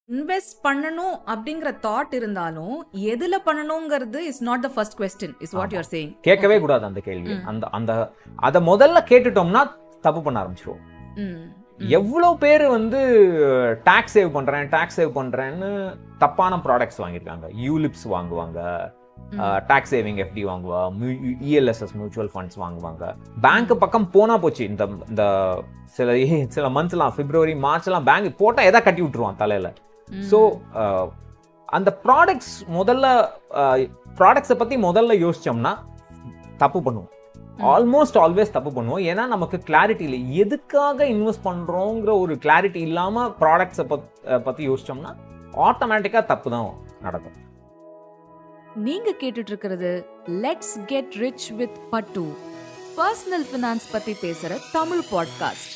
Invest பண்ணணும் அப்படிங்கிற thought இருந்தாலும் எதுல பண்ணணுங்கிறது is not the first question is what you're saying கேட்கவே கூடாது அந்த கேள்வி அந்த அந்த அத முதல்ல கேட்டுட்டோம்னா தப்பு பண்ண ஆரம்பிச்சிருவோம் எவ்வளவு பேர் வந்து டாக்ஸ் சேவ் பண்றேன் டாக்ஸ் சேவ் பண்றேன்னு தப்பான ப்ராடக்ட்ஸ் வாங்கியிருக்காங்க யூலிப்ஸ் வாங்குவாங்க டாக்ஸ் சேவிங் எஃப்டி வாங்குவா இஎல்எஸ்எஸ் மியூச்சுவல் ஃபண்ட்ஸ் வாங்குவாங்க பேங்க் பக்கம் போனா போச்சு இந்த இந்த சில சில மந்த்ஸ்லாம் பிப்ரவரி மார்ச்லாம் பேங்க் போட்டா எதா கட்டி விட்டுருவான் தலையில ஸோ அந்த ப்ராடக்ட்ஸ் முதல்ல ப்ராடக்ட்ஸை பத்தி முதல்ல யோசிச்சோம்னா தப்பு பண்ணுவோம் ஆல்மோஸ்ட் ஆல்வேஸ் தப்பு பண்ணுவோம் ஏன்னா நமக்கு கிளாரிட்டி இல்லை எதுக்காக இன்வெஸ்ட் பண்றோங்கிற ஒரு கிளாரிட்டி இல்லாம ப்ராடக்ட்ஸை பத்தி யோசிச்சோம்னா ஆட்டோமேட்டிக்கா தப்பு தான் நடக்கும் நீங்க கேட்டுட்டு இருக்கிறது let's get rich with Pattu personal finance பத்தி பேசுற Tamil podcast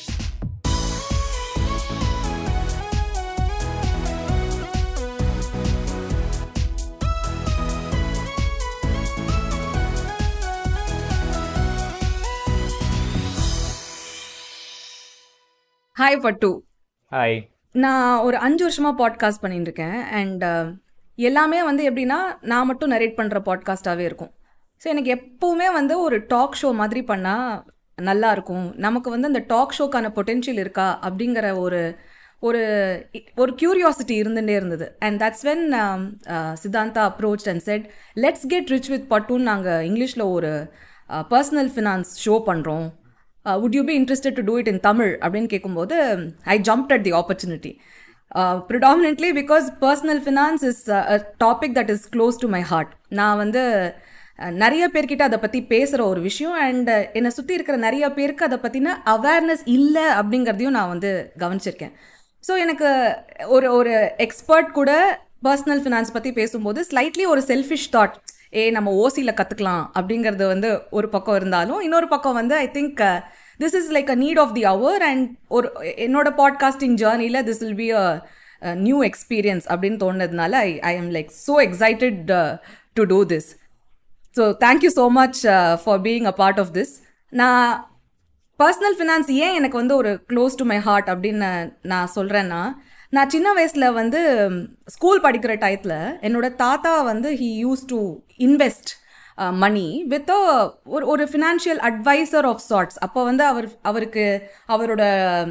hi Pattu hi நான் ஒரு அஞ்சு வருஷமா பாட்காஸ்ட் பண்ணிட்டு இருக்கேன் அண்ட் எல்லாமே வந்து எப்படின்னா நான் மட்டும் நரேட் பண்ணுற பாட்காஸ்ட்டாகவே இருக்கும் ஸோ எனக்கு எப்போவுமே வந்து ஒரு டாக் ஷோ மாதிரி பண்ணால் நல்லா இருக்கும் நமக்கு வந்து அந்த டாக் ஷோக்கான பொட்டென்ஷியல் இருக்கா அப்படிங்கிற ஒரு ஒரு ஒரு க்யூரியாசிட்டி இருந்துகிட்டே இருந்தது and that's when Siddhanta approach and said let's get rich with பட்டுன்னு நாங்கள் இங்கிலீஷில் ஒரு பர்சனல் ஃபினான்ஸ் ஷோ பண்ணுறோம் would you be interested to do it in Tamil அப்படின்னு கேட்கும்போது I jumped at the opportunity predominantly because personal finance is a topic that is close to my heart நான் வந்து நிறைய பேர்கிட்ட அதை பற்றி பேசுகிற ஒரு விஷயம் அண்ட் என்னை சுற்றி இருக்கிற நிறைய பேருக்கு அதை பற்றின அவேர்னஸ் இல்லை அப்படிங்கிறதையும் நான் வந்து கவனிச்சிருக்கேன் ஸோ எனக்கு ஒரு ஒரு எக்ஸ்பர்ட் கூட பர்சனல் ஃபினான்ஸ் பற்றி பேசும்போது ஸ்லைட்லி ஒரு செல்ஃபிஷ் தாட் ஏ நம்ம ஓசியில் கற்றுக்கலாம் அப்படிங்கிறது வந்து ஒரு பக்கம் இருந்தாலும் இன்னொரு பக்கம் வந்து I think this is like a need of the hour and ஒரு என்னோட பாட்காஸ்டிங் ஜேர்னியில் this will be a new experience அப்படின்னு தோணுனதுனால I I am like so excited to do this so thank you so much for being a part of this நான் personal finance ஏன் எனக்கு வந்து ஒரு க்ளோஸ் டு மை ஹார்ட் அப்படின்னு நான் சொல்கிறேன்னா நான் சின்ன வயசில் வந்து ஸ்கூல் படிக்கிற டயத்தில் என்னோட தாத்தா வந்து he use to invest money with ஒரு ஒரு ஃபினான்ஷியல் அட்வைசர் ஆஃப் சார்ட்ஸ் அப்போ வந்து அவர் அவருக்கு அவரோட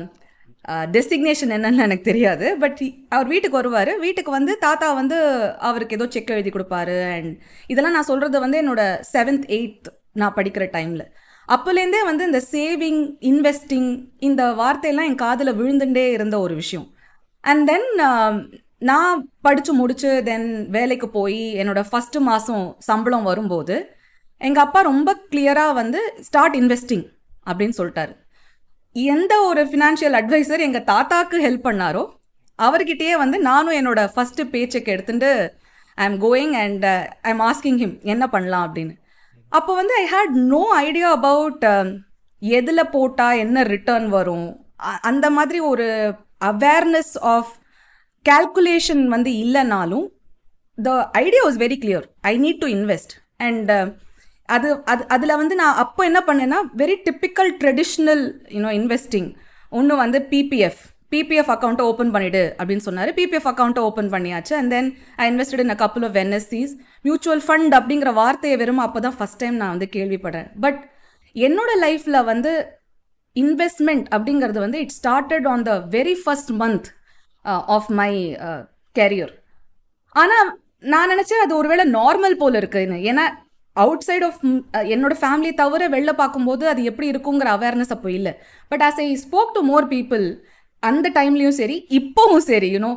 டெசிக்னேஷன் என்னன்னு எனக்கு தெரியாது பட் அவர் வீட்டுக்கு வருவார் வீட்டுக்கு வந்து தாத்தா வந்து அவருக்கு ஏதோ செக் எழுதி கொடுப்பாரு அண்ட் இதெல்லாம் நான் சொல்கிறது வந்து என்னோட செவன்த் எயித் நான் படிக்கிற டைமில் அப்போலேருந்தே வந்து இந்த சேவிங் இன்வெஸ்டிங் இந்த வார்த்தையெல்லாம் என் காதில் விழுந்துட்டே இருந்த ஒரு விஷயம் அண்ட் தென் நான் படித்து முடிச்சு தென் வேலைக்கு போய் என்னோட ஃபஸ்ட்டு மாதம் சம்பளம் வரும்போது எங்கள் அப்பா ரொம்ப கிளியராக வந்து ஸ்டார்ட் இன்வெஸ்டிங் அப்படின்னு சொல்லிட்டாரு எந்த ஒரு ஃபினான்ஷியல் அட்வைசர் எங்கள் தாத்தாக்கு ஹெல்ப் பண்ணாரோ அவர்கிட்டயே வந்து நானும் என்னோட ஃபஸ்ட்டு பேச்செக் எடுத்துட்டு I am going and I am asking him என்ன பண்ணலாம் அப்படின்னு அப்போ வந்து I had no idea about எதில் போட்டால் என்ன ரிட்டர்ன் வரும் அந்த மாதிரி ஒரு அவேர்னஸ் ஆஃப் கேல்குலேஷன் வந்து இல்லைனாலும் the idea was very clear I need to invest and அது அது அதில் வந்து நான் அப்போ என்ன பண்ணேன்னா very typical traditional you know investing ஒன்று வந்து பிபிஎஃப் பிபிஎஃப் அக்கௌண்ட்டை ஓப்பன் பண்ணிடு அப்படின்னு சொன்னார் பிபிஎஃப் அக்கௌண்ட்டை ஓப்பன் பண்ணியாச்சு and then I invested in a couple of NSCs mutual fund அப்படிங்கிற வார்த்தையை வெறும் அப்போ தான் ஃபஸ்ட் டைம் நான் வந்து கேள்விப்படுறேன் பட் என்னோட லைஃப்பில் வந்து இன்வெஸ்ட்மெண்ட் அப்படிங்கிறது வந்து it started on the very first month of my career ஆனால் நான் நினச்சேன் அது ஒருவேளை நார்மல் போல் இருக்குன்னு ஏன்னா அவுட் சைட் ஆஃப் என்னோட ஃபேமிலி தவிர வெளில பார்க்கும்போது அது எப்படி இருக்குங்கிற அவேர்னஸ் அப்போ இல்லை but as I spoke to more people அந்த டைம்லேயும் சரி இப்போவும் சரி யூனோ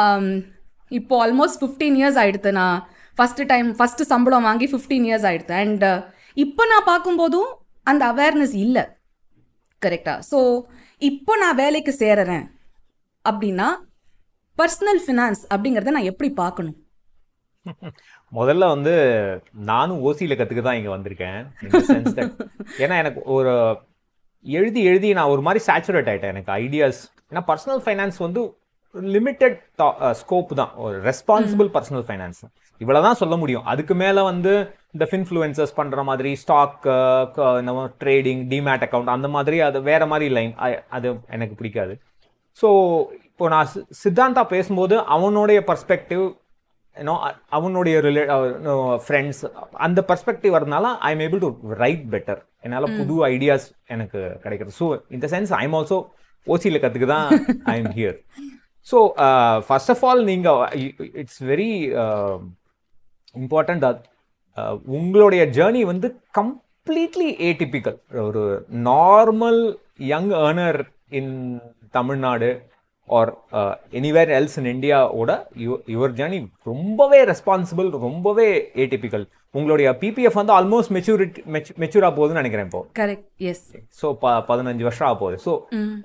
இப்போ ஆல்மோஸ்ட் ஃபிஃப்டீன் இயர்ஸ் ஆகிடுது நான் ஃபஸ்ட்டு டைம் ஃபஸ்ட்டு சம்பளம் வாங்கி ஃபிஃப்டீன் இயர்ஸ் ஆகிடுது அண்ட் இப்போ நான் பார்க்கும்போதும் அந்த அவேர்னஸ் இல்லை கரெக்டாக ஸோ இப்போ நான் வேலைக்கு சேரறேன் அப்படின்னா பர்சனல் ஃபினான்ஸ் அப்படிங்கிறத நான் எப்படி பார்க்கணும் முதல்ல வந்து நானும் ஓசியில் கற்றுக்க தான் இங்கே வந்திருக்கேன் ஏன்னா எனக்கு ஒரு எழுதி எழுதி நான் ஒரு மாதிரி சேச்சுரேட் ஆகிட்டேன் எனக்கு ஐடியாஸ் ஏன்னா பர்சனல் ஃபைனான்ஸ் வந்து லிமிட்டட் ஸ்கோப் தான் ஒரு ரெஸ்பான்சிபிள் பர்சனல் ஃபைனான்ஸ் இவ்வளோ தான் சொல்ல முடியும் அதுக்கு மேலே வந்து இந்த ஃபின்ஃப்ளூயன்சஸ் பண்ணுற மாதிரி ஸ்டாக் நம்ம ட்ரேடிங் டிமேட் அக்கௌண்ட் அந்த மாதிரி அது வேற மாதிரி லைன் அது எனக்கு பிடிக்காது ஸோ இப்போ நான் சி- சித்தாந்தா பேசும்போது அவனுடைய பர்ஸ்பெக்டிவ் யூனோ அவனுடைய ரிலே ஃப்ரெண்ட்ஸ் அந்த பர்ஸ்பெக்டிவ் வரதுனால I am able to write better என்னால் புது ஐடியாஸ் எனக்கு கிடைக்கிறது ஸோ இந்த சென்ஸ் ஐ எம் ஆல்சோ ஓசியில் கற்றுக்கு தான் I am here so first of all நீங்கள் இட்ஸ் வெரி இம்பார்ட்டண்ட் உங்களுடைய ஜேர்னி வந்து கம்ப்ளீட்லி ஏடிபிக்கல் ஒரு normal young earner in Tamil Nadu or anywhere else in இந்தியாவோட யுவர் ஜேர்னி ரொம்பவே ரெஸ்பான்சிபிள் ரொம்பவே ஏடிபிக்கல் உங்களுடைய பிபிஎஃப் வந்து ஆல்மோஸ்ட் மெச்சூரிட்டி மெச்சூராக போகுதுன்னு நினைக்கிறேன் இப்போ கரெக்ட் எஸ் ஸோ ப பதினஞ்சு வருஷம் ஆக போகுது so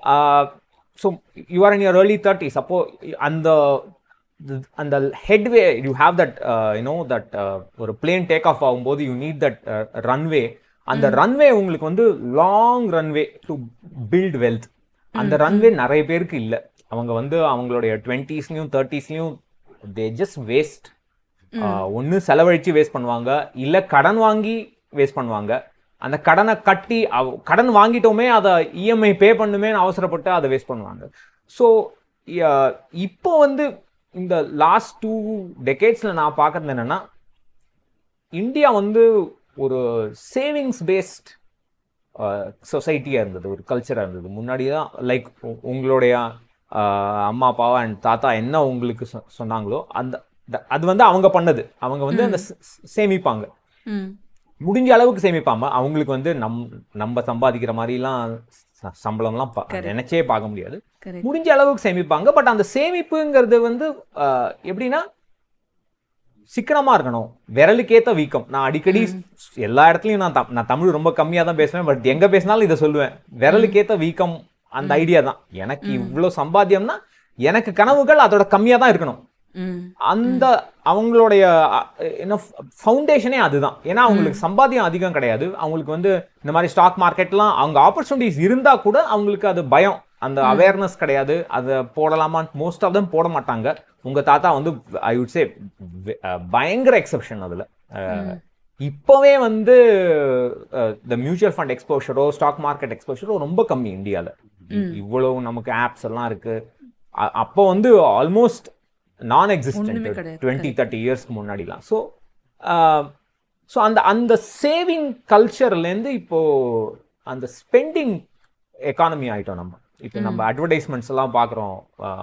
so you're in your early thirty சப்போ அந்த அந்த headway you have that you know that ஒரு பிளேன் டேக் ஆஃப் ஆகும்போது யூ நீட் தட் ரன்வே அந்த ரன்வே உங்களுக்கு வந்து long runway to build wealth அந்த ரன்வே நிறைய பேருக்கு இல்லை அவங்க வந்து அவங்களுடைய டுவெண்ட்டீஸ்லையும் தேர்ட்டிஸ்லையும் தே ஜஸ்ட் வேஸ்ட் ஒன்று செலவழிச்சு வேஸ்ட் பண்ணுவாங்க இல்லை கடன் வாங்கி வேஸ்ட் பண்ணுவாங்க அந்த கடனை கட்டி அவ- கடன் வாங்கிட்டோமே அதை இஎம்ஐ பே பண்ணுமேன்னு அவசரப்பட்டு அதை வேஸ்ட் பண்ணுவாங்க ஸோ இப்போ வந்து இந்த லாஸ்ட் டூ டெக்கேட்ஸில் நான் பார்க்கறது என்னன்னா இந்தியா வந்து ஒரு சேவிங்ஸ் பேஸ்ட் சொசைட்டியாக இருந்தது ஒரு கல்ச்சராக இருந்தது முன்னாடி தான் லைக் உங்களுடைய அஹ், அம்மா அப்பாவா அண்ட் தாத்தா என்ன உங்களுக்கு சொ- சொன்னாங்களோ அந்த த- அது வந்து அவங்க பண்ணது அவங்க வந்து அந்த ச- ச- சேமிப்பாங்க ம் முடிஞ்ச அளவுக்கு சேமிப்பாம அவங்களுக்கு வந்து நம் நம்ம சம்பாதிக்கிற மாதிரிலாம் ச- சம்பளம்லாம் பா- நினைச்சே பார்க்க முடியாது கரெக்ட் முடிஞ்ச அளவுக்கு சேமிப்பாங்க பட் அந்த சேமிப்புங்கிறது வந்து அஹ், எப்படின்னா சிக்கனமா இருக்கணும் விரலுக்கேத்த வீக்கம் நான் அடிக்கடி எல்லா இடத்துலயும் நான் தம்- நான் தமிழ் ரொம்ப கம்மியா தான் பேசுவேன் பட் எங்க பேசினாலும் இதை சொல்லுவேன் விரலுக்கேத்த வீக்கம் அந்த ஐடியா தான் எனக்கு இவ்வளவு சம்பாத்தியம்னா எனக்கு கனவுகள் அதோட கம்மியா தான் இருக்கணும் ம் அந்த அவங்களுடைய அ- என்ன ஃபவுண்டேஷனே அதுதான் ஏன்னா அவங்களுக்கு சம்பாத்தியம் அதிகம் கிடையாது அவங்களுக்கு வந்து இந்த மாதிரி ஸ்டாக் மார்க்கெட்லாம் அவங்க ஆப்பர்ச்சுனிட்டிஸ் இருந்தா கூட அவங்களுக்கு அது பயம் அந்த அவேர்னஸ் கிடையாது அதை போடலாமா மோஸ்ட் ஆஃப் தம் போட மாட்டாங்க உங்க தாத்தா வந்து ஐ வுட் சே பயங்கர எக்ஸெப்ஷன் அதுல அஹ், இப்போவே வந்து இந்த மியூச்சுவல் ஃபண்ட் எக்ஸ்போஷரோ ஸ்டாக் மார்க்கெட் எக்ஸ்போஷரோ ரொம்ப கம்மி இந்தியால இவ்வளவு நமக்கு ஆப்ஸ் எல்லாம் இருக்கு அ- அப்போ வந்து ஆல்மோஸ்ட் நான் ஒண்ணுமே எக்ஸிஸ்டன்ட் கிடையாது. டுவெண்ட்டி தேர்ட்டி இயர்ஸ்க்கு முன்னாடிலாம் ஸோ ஸோ அந்த அந்த சேவிங் கல்ச்சர்லேருந்து இப்போ அந்த ஸ்பெண்டிங் எக்கானமி ஆயிட்டோம் நம்ம இப்போ நம்ம அட்வர்டைஸ்மெண்ட்ஸ் எல்லாம் பார்க்குறோம்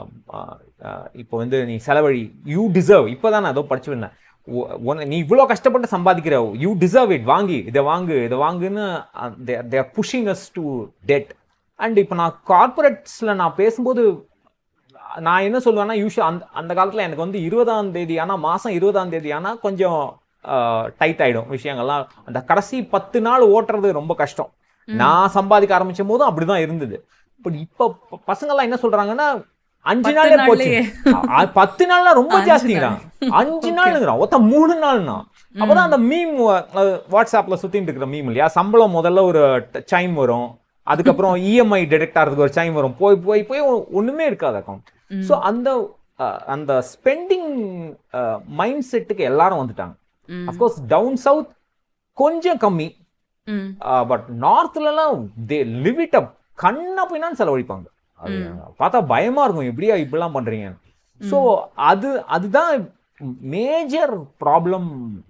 இப்போ வந்து நீ செலவழி யூ டிசர்வ் இப்போ தான் நான் ஏதோ படிச்சு வந்தேன் உ- உன்னை- நீ இவ்வளோ கஷ்டப்பட்டு சம்பாதிக்கிற யூ டிசர்வ் இட் வாங்கி இதை வாங்கு இதை வாங்குன்னு they're pushing us to dead and இப்போ நான் கார்பரேட்ஸில் நான் பேசும்போது நான் என்ன சொல்லுவேன்னா யூஷுவல் அந்த அந்த காலத்தில் எனக்கு வந்து இருபதாம் தேதி ஆனால் மாதம் இருபதாம் தேதி ஆனால் கொஞ்சம் டைட் ஆகிடும் விஷயங்கள்லாம் அந்த கடைசி பத்து நாள் ஓட்டுறது ரொம்ப கஷ்டம் நான் சம்பாதிக்க ஆரம்பிச்சும் போதும் அப்படிதான் இருந்தது பட் இப்போ ப- பசங்கெல்லாம் என்ன சொல்றாங்கன்னா அஞ்சு பத்து நாளே போச்சு நாள்லயே. அ- அ- பத்து நாள்னா ரொம்ப அஞ்சு ஜாஸ்திங்கிறான் அஞ்சு நாளுங்கிறான் ஒத்த மூணு நாள்னா அப்பதான் அந்த மீம் வாட்ஸ்அப்ல சுத்திட்டு இருக்கிற மீம் இல்லையா சம்பளம் முதல்ல ஒரு சைம் வரும் அதுக்கப்புறம் இஎம்ஐ டிடெக்ட் ஆகிறதுக்கு ஒரு சைம் வரும் போய் போய் போய் ஒ- ஒண்ணுமே இருக்காது அக்கௌண்ட் ஸோ அந்த அஹ், அந்த ஸ்பெண்டிங் மைண்ட் செட்டுக்கு எல்லாரும் வந்துட்டாங்க ம். அஃப்கோர்ஸ் டவுன் சவுத் கொஞ்சம் கம்மி ம் பட் நார்த்லலாம் தே லிவ் இட் அப் கண்ணா போயினான்னு செலவழிப்பாங்க அது பார்த்தா பயமா இருக்கும் எப்படியா இப்படிலாம் பண்றீங்க ஸோ அது அதுதான் மேஜர் ப்ராப்ளம்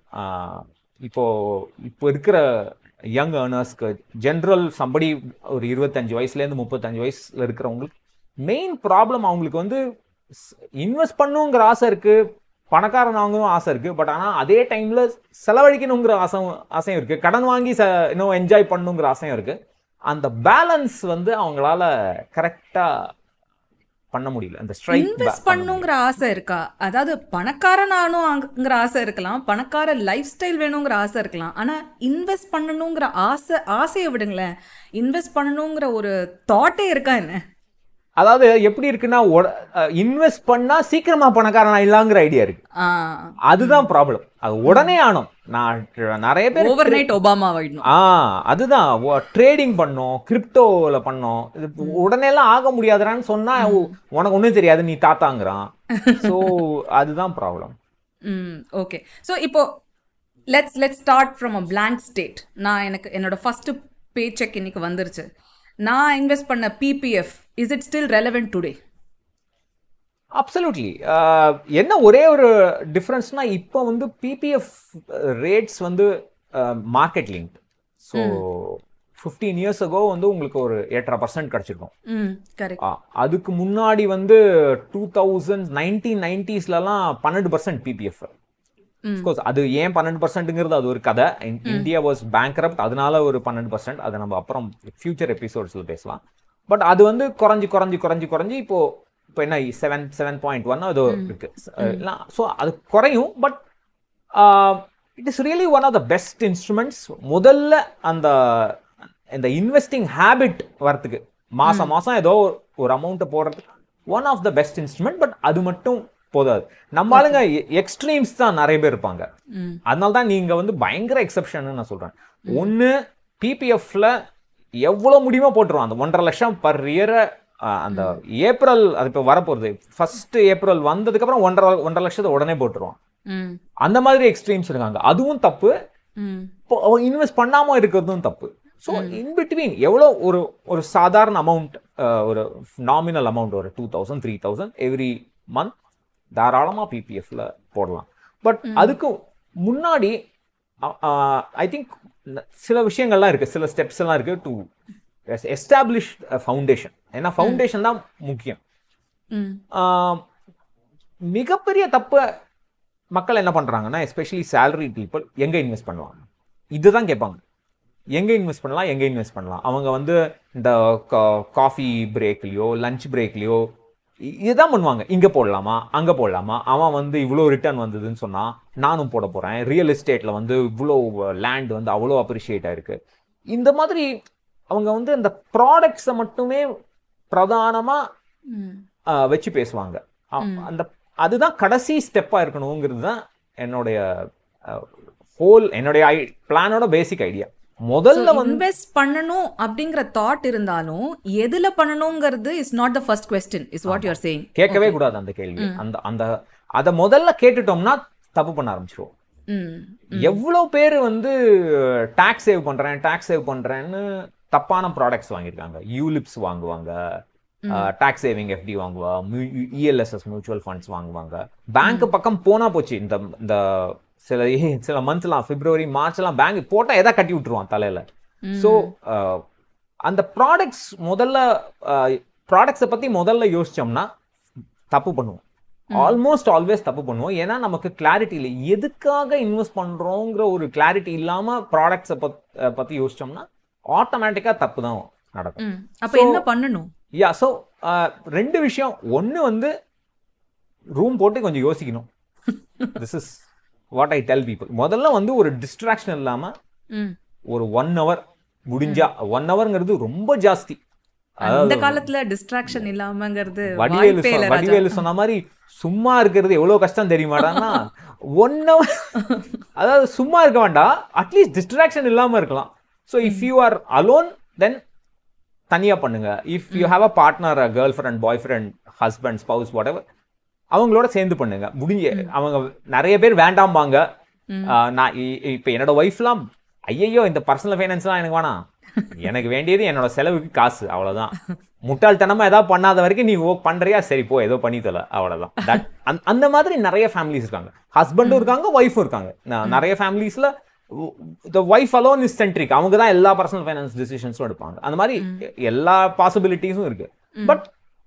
இப்போ இப்போ இருக்கிற யங் ஏர்னர்ஸ்க்கு ஜென்ரல் சம்படி ஒரு இருபத்தஞ்சு வயசுலேருந்து முப்பத்தஞ்சு வயசுல இருக்கிறவங்களுக்கு மெயின் ப்ராப்ளம் அவங்களுக்கு வந்து இன்வெஸ்ட் பண்ணுங்கிற ஆசை இருக்கு பணக்காரன் வாங்கவும் ஆசை இருக்கு பட் ஆனால் அதே டைம்ல செலவழிக்கணுங்கிற ஆசை ஆசையும் இருக்கு கடன் வாங்கி ச இன்னும் என்ஜாய் பண்ணணுங்கிற ஆசையும் இருக்கு அந்த பேலன்ஸ் வந்து அவங்களால கரெக்டா பண்ண முடியல அந்த ஸ்ட்ரைக் இன்வெஸ்ட் பண்ணுங்கிற ஆசை இருக்கா அதாவது பணக்காரன் ஆகணுங்கிற ஆசை இருக்கலாம் பணக்கார லைஃப் ஸ்டைல் வேணுங்கிற ஆசை இருக்கலாம் ஆனா இன்வெஸ்ட் பண்ணணுங்கிற ஆசை ஆசையை விடுங்களேன் இன்வெஸ்ட் பண்ணணுங்கிற ஒரு தாட்டே இருக்கா என்ன அதாவது எப்படி இருக்குன்னா இன்வெஸ்ட் பண்ணா சீக்கிரமா பணக்காரன் ஆயிடலாங்கிற ஐடியா இருக்கு ஆ அதுதான் ப்ராப்ளம் அது உடனே ஆனும் நான் நிறைய பேர் ஓவர் நைட் ஒபாமா ஆயிடணும் ஆ அதுதான் ட்ரேடிங் பண்ணோம் கிரிப்டோல பண்ணோம் இது உடனே எல்லாம் ஆக முடியாதுடான்னு சொன்னா உ- உனக்கு ஒண்ணும் தெரியாது நீ தாத்தாங்கிறான் சோ அதுதான் ப்ராப்ளம் ம் ஓகே ஸோ இப்போ let's let's start from a blank state நான் எனக்கு என்னோட ஃபர்ஸ்ட் பே செக் இன்னைக்கு வந்துருச்சு நான் இன்வெஸ்ட் பண்ண PPF is it still relevant today absolutely என்ன ஒரே ஒரு டிஃப்ரென்ஸ்னா இப்போ வந்து பிபிஎஃப் ரேட்ஸ் வந்து market link so fifteen years ago வந்து உங்களுக்கு ஒரு எட்டரை பர்சன்ட் கிடச்சிருக்கும் ம் கரெக்ட் ஆ, அதுக்கு முன்னாடி வந்து டூ தௌசண்ட் நைன்டீன் நைன்டிஸ்லலாம் பன்னெண்டு பர்சன்ட் பிபிஎஃப் கோர்ஸ் அது ஏன் பன்னெண்டு பர்சன்ட்டுங்கிறது அது ஒரு கதை இந்தியா வாஸ் பேங்க்ரப்ட் அதனால ஒரு பன்னெண்டு பர்சன்ட் அதை நம்ம அப்புறம் ஃபியூச்சர் எபிசோட்ஸில் பேசலாம் பட் அது வந்து குறைஞ்சி குறைஞ்சி குறைஞ்சி குறைஞ்சி இப்போ இப்போ என்ன செவன் செவன் பாயிண்ட் ஒன் அது இருக்கு ஸோ அது குறையும் but it is really one of the best instruments முதல்ல அந்த இந்த இன்வெஸ்டிங் ஹேபிட் வரத்துக்கு மாசம் மாசம் ஏதோ ஒரு- ஒரு அமௌண்ட்டை போடுறதுக்கு one of the best instrument but அது மட்டும் போதாது நம்ம ஆளுங்க எக்ஸ்ட்ரீம்ஸ் தான் நிறைய பேர் இருப்பாங்க ம் அதனால தான் நீங்க வந்து பயங்கர எக்ஸப்ஷன் நான் சொல்றேன் ஒன்னு பிபிஎஃப்ல எவ்வளவு முடியுமோ போட்டுருவோம் அந்த ஒன்றரை லட்சம் பர் இயரை அந்த ஏப்ரல் அது இப்போ வரப்போகுது ஃபர்ஸ்ட் ஏப்ரல் வந்ததுக்கு அப்புறம் ஒன்றரை ஒன்றரை லட்சத்தை உடனே போட்டுருவான் ம் அந்த மாதிரி எக்ஸ்ட்ரீம்ஸ் இருக்காங்க அதுவும் தப்பு ம் இப்போ அவன் இன்வெஸ்ட் பண்ணாம இருக்கிறதும் தப்பு ஸோ இன் பிட்வீன் எவ்வளோ ஒரு ஒரு சாதாரண அமௌண்ட் ஒரு நாமினல் அமௌண்ட் ஒரு two thousand three thousand every month தாராளமாக பிபிஎஃப்ல போடலாம் பட் அதுக்கு முன்னாடி ஐ திங்க் சில விஷயங்கள்லாம் இருக்கு சில ஸ்டெப்ஸ் எல்லாம் இருக்கு டு எஸ்டாப்ளிஷ் ஃபவுண்டேஷன் ஏன்னா ஃபவுண்டேஷன் தான் முக்கியம் ம் ஆஹ் மிகப்பெரிய தப்பை மக்கள் என்ன பண்றாங்கன்னா எஸ்பெஷலி salary people எங்க இன்வெஸ்ட் பண்ணலாம் இதுதான் கேட்பாங்க எங்க இன்வெஸ்ட் பண்ணலாம் எங்க இன்வெஸ்ட் பண்ணலாம் அவங்க வந்து இந்த காஃபி பிரேக்லயோ லஞ்ச் பிரேக்லயோ இதுதான் பண்ணுவாங்க இங்க போடலாமா அங்க போடலாமா அவன் வந்து இவ்வளோ ரிட்டர்ன் வந்ததுன்னு சொன்னா நானும் போட போறேன் ரியல் எஸ்டேட்ல வந்து இவ்வளோ லேண்ட் வந்து அவ்வளோ அப்ரிஷியேட் ஆயிருக்கு இந்த மாதிரி அவங்க வந்து இந்த ப்ராடக்ட்ஸை மட்டுமே பிரதானமா ம் ஆஹ் வச்சு பேசுவாங்க அ- அந்த அதுதான் கடைசி ஸ்டெப்பா இருக்கணுங்கிறது தான் என்னுடைய ஹோல் என்னுடைய பிளானோட பேசிக் ஐடியா முதல்ல வந்து இன்வெஸ்ட் பண்ணணும் அப்படிங்கிற தாட் இருந்தாலும் எதுல பண்ணணுங்கிறது is not the first question is what you are saying கேட்கவே கூடாது அந்த கேள்வி அந்த அந்த அதை முதல்ல கேட்டுட்டோம்னா தப்பு பண்ண ஆரம்பிச்சிருவோம் ம் எவ்வளவு பேர் வந்து டாக்ஸ் சேவ் பண்றேன் டாக்ஸ் சேவ் பண்றேன்னு தப்பான ப்ராடக்ட்ஸ் வாங்கியிருக்காங்க யூலிப்ஸ் வாங்குவாங்க டாக்ஸ் சேவிங் எஃப்டி வாங்குவா இஎல்எஸ்எஸ் மியூச்சுவல் ஃபண்ட்ஸ் வாங்குவாங்க பேங்க் பக்கம் போனா போச்சு இந்த இந்த சில சில மந்த்லாம் பிப்ரவரி மார்ச்லாம் பேங்க் போட்டா எதா கட்டி விட்டுருவான் தலையில ஸோ அந்த ப்ராடக்ட்ஸ் முதல்ல ப்ராடக்ட்ஸை பத்தி முதல்ல யோசிச்சோம்னா தப்பு பண்ணுவோம் ஆல்மோஸ்ட் ஆல்வேஸ் தப்பு பண்ணுவோம் ஏன்னா நமக்கு கிளாரிட்டி இல்லை எதுக்காக இன்வெஸ்ட் பண்றோங்கிற ஒரு கிளாரிட்டி இல்லாம ப்ராடக்ட்ஸை பத்தி யோசிச்சோம்னா ஆட்டோமேட்டிக்கா தப்பு தான் நடக்கும் ம் அப்ப என்ன பண்ணணும் யா ஸோ ரெண்டு விஷயம் ஒன்று வந்து ரூம் போட்டு கொஞ்சம் யோசிக்கணும் this is what I tell people முதல்ல வந்து ஒரு டிஸ்ட்ராக்ஷன் இல்லாம ம் ஒரு ஒன் ஹவர் முடிஞ்சா ஒன் ஹவர்ங்கிறது ரொம்ப ஜாஸ்தி இந்த காலத்துல டிஸ்ட்ராக்ஷன் இல்லாமங்கிறது வடிவேலு வாய்ப்பே சொ- இல்ல ராஜா வடிவேலு சொன்ன மாதிரி சும்மா இருக்கிறது எவ்வளவு கஷ்டம் தெரியுமாடான்னா ஒன் ஹவர் அதாவது சும்மா இருக்க வேண்டாம் அட்லீஸ்ட் டிஸ்ட்ராக்ஷன் இல்லாம இருக்கலாம் so if you are alone then தனியா பண்ணுங்க if you have a partner girlfriend boyfriend husband spouse what அவங்களோட சேர்ந்து பண்ணுங்க முடிஞ்ச அவங்க நிறைய பேர் வேண்டாம்பாங்க ஆஹ் நான் இ- இப்ப என்னோட ஒய்ஃப்லாம் ஐயையோ இந்த பர்சனல் ஃபைனான்ஸ்லாம் எனக்கு வேணாம் எனக்கு வேண்டியது என்னோட செலவுக்கு காசு அவ்வளவுதான் முட்டாள்தனமா ஏதாவது பண்ணாத வரைக்கும் நீ ஓ பண்றியா சரி போ ஏதோ பண்ணி தல அவ்வளவுதான் That- அந்த- அந்த மாதிரி நிறைய ஃபேமிலிஸ் இருக்காங்க ஹஸ்பண்டும் இருக்காங்க ஒய்ஃபும் இருக்காங்க ந- நிறைய ஃபேமிலிஸ்ல the wife alone is centric அவங்க தான் எல்லா பர்சனல் ஃபைனான்ஸ் டிசிஷன்ஸும் எடுப்பாங்க அந்த மாதிரி எல்லா பாசிபிலிட்டிஸும் இருக்கு பட்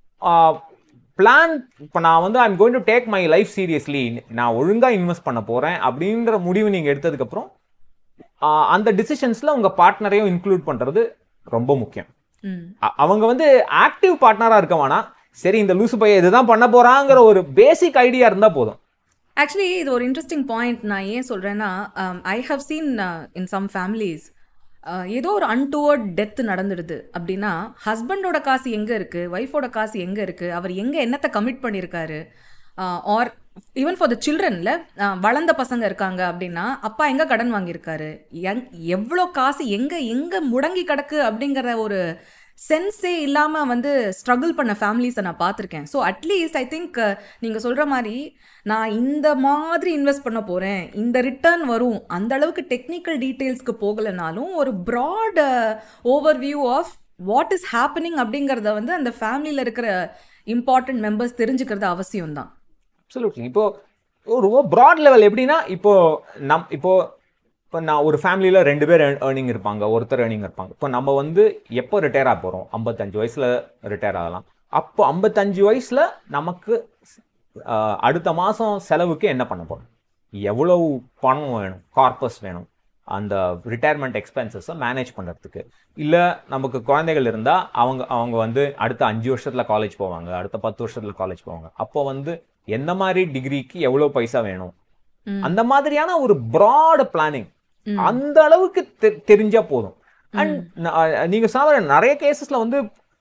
பிளான் இப்போ நான் வந்து I'm going to take my life seriously நான் ஒழுங்கா இன்வெஸ்ட் பண்ண போறேன் அப்படின்ற முடிவு நீங்க எடுத்ததுக்கப்புறம் ஆஹ் அந்த டிசிஷன்ஸ்ல உங்க பார்ட்னரையும் இன்க்ளூட் பண்றது ரொம்ப முக்கியம் ம் அ- அவங்க வந்து ஆக்டிவ் பார்ட்னரா இருக்க வேணாம் சரி இந்த லூசு பையன் இதுதான் பண்ண போறாங்கிற ஒரு பேசிக் ஐடியா இருந்தா போதும் ஆக்சுவலி இது ஒரு இன்ட்ரெஸ்டிங் பாயிண்ட் நான் ஏன் சொல்கிறேன்னா I have seen in some ஃபேமிலிஸ் ஏதோ ஒரு அன்டுவர்ட் டெத் நடந்துடுது அப்படின்னா ஹஸ்பண்டோட காசு எங்கே இருக்குது ஒய்ஃபோட காசு எங்கே இருக்குது அவர் எங்கே என்னத்தை கமிட் பண்ணியிருக்காரு ஆர் ஈவன் ஃபார் த சில்ட்ரன்ல வளர்ந்த பசங்க இருக்காங்க அப்படின்னா அப்பா எங்கே கடன் வாங்கியிருக்காரு எங் எவ்வளோ காசு எங்கே எங்கே முடங்கி கிடக்கு அப்படிங்கிற ஒரு சென்ஸே இல்லாமல் வந்து ஸ்ட்ரகிள் பண்ண ஃபேமிலிஸை நான் பார்த்துருக்கேன் ஸோ அட்லீஸ்ட் ஐ திங்க் நீங்கள் சொல்கிற மாதிரி நான் இந்த மாதிரி இன்வெஸ்ட் பண்ண போகிறேன் இந்த ரிட்டர்ன் வரும் அந்த அளவுக்கு டெக்னிக்கல் டீட்டெயில்ஸ்க்கு போகலைனாலும் ஒரு broad overview of what is happening அப்படிங்கிறத வந்து அந்த ஃபேமிலியில் இருக்கிற இம்பார்ட்டன்ட் மெம்பர்ஸ் தெரிஞ்சுக்கிறது அவசியம் தான் அப்சல்யூட்லி இப்போ ஒரு ப்ராட் லெவல் எப்படின்னா இப்போ நம் இப்போ இப்போ நான் ஒரு ஃபேமிலியில் ரெண்டு பேர் ஏர்னிங் இருப்பாங்க ஒருத்தர் ஏர்னிங் இருப்பாங்க இப்போ நம்ம வந்து எப்போ ரிட்டையர் ஆக போகிறோம் ஐம்பத்தஞ்சு வயசில் ரிட்டையர் ஆகலாம் அப்போ ஐம்பத்தஞ்சு வயசில் நமக்கு ஆஹ், அடுத்த மாதம் செலவுக்கு என்ன பண்ண போகிறோம் எவ்வளவு பணம் வேணும் கார்பஸ் வேணும் அந்த ரிட்டையர்மெண்ட் எக்ஸ்பென்சஸை மேனேஜ் பண்ணுறதுக்கு இல்லை நமக்கு குழந்தைகள் இருந்தால் அவங்க அவங்க வந்து அடுத்த அஞ்சு வருஷத்தில் காலேஜ் போவாங்க அடுத்த பத்து வருஷத்தில் காலேஜ் போவாங்க அப்போ வந்து எந்த மாதிரி டிகிரிக்கு எவ்வளோ பைசா வேணும் ம். அந்த மாதிரியான ஒரு ப்ராட் பிளானிங் ம். அந்த அளவுக்கு தெ- தெரிஞ்சா போதும் அண்ட் நீங்க சாதாரண நிறைய கேசஸ்ல வந்து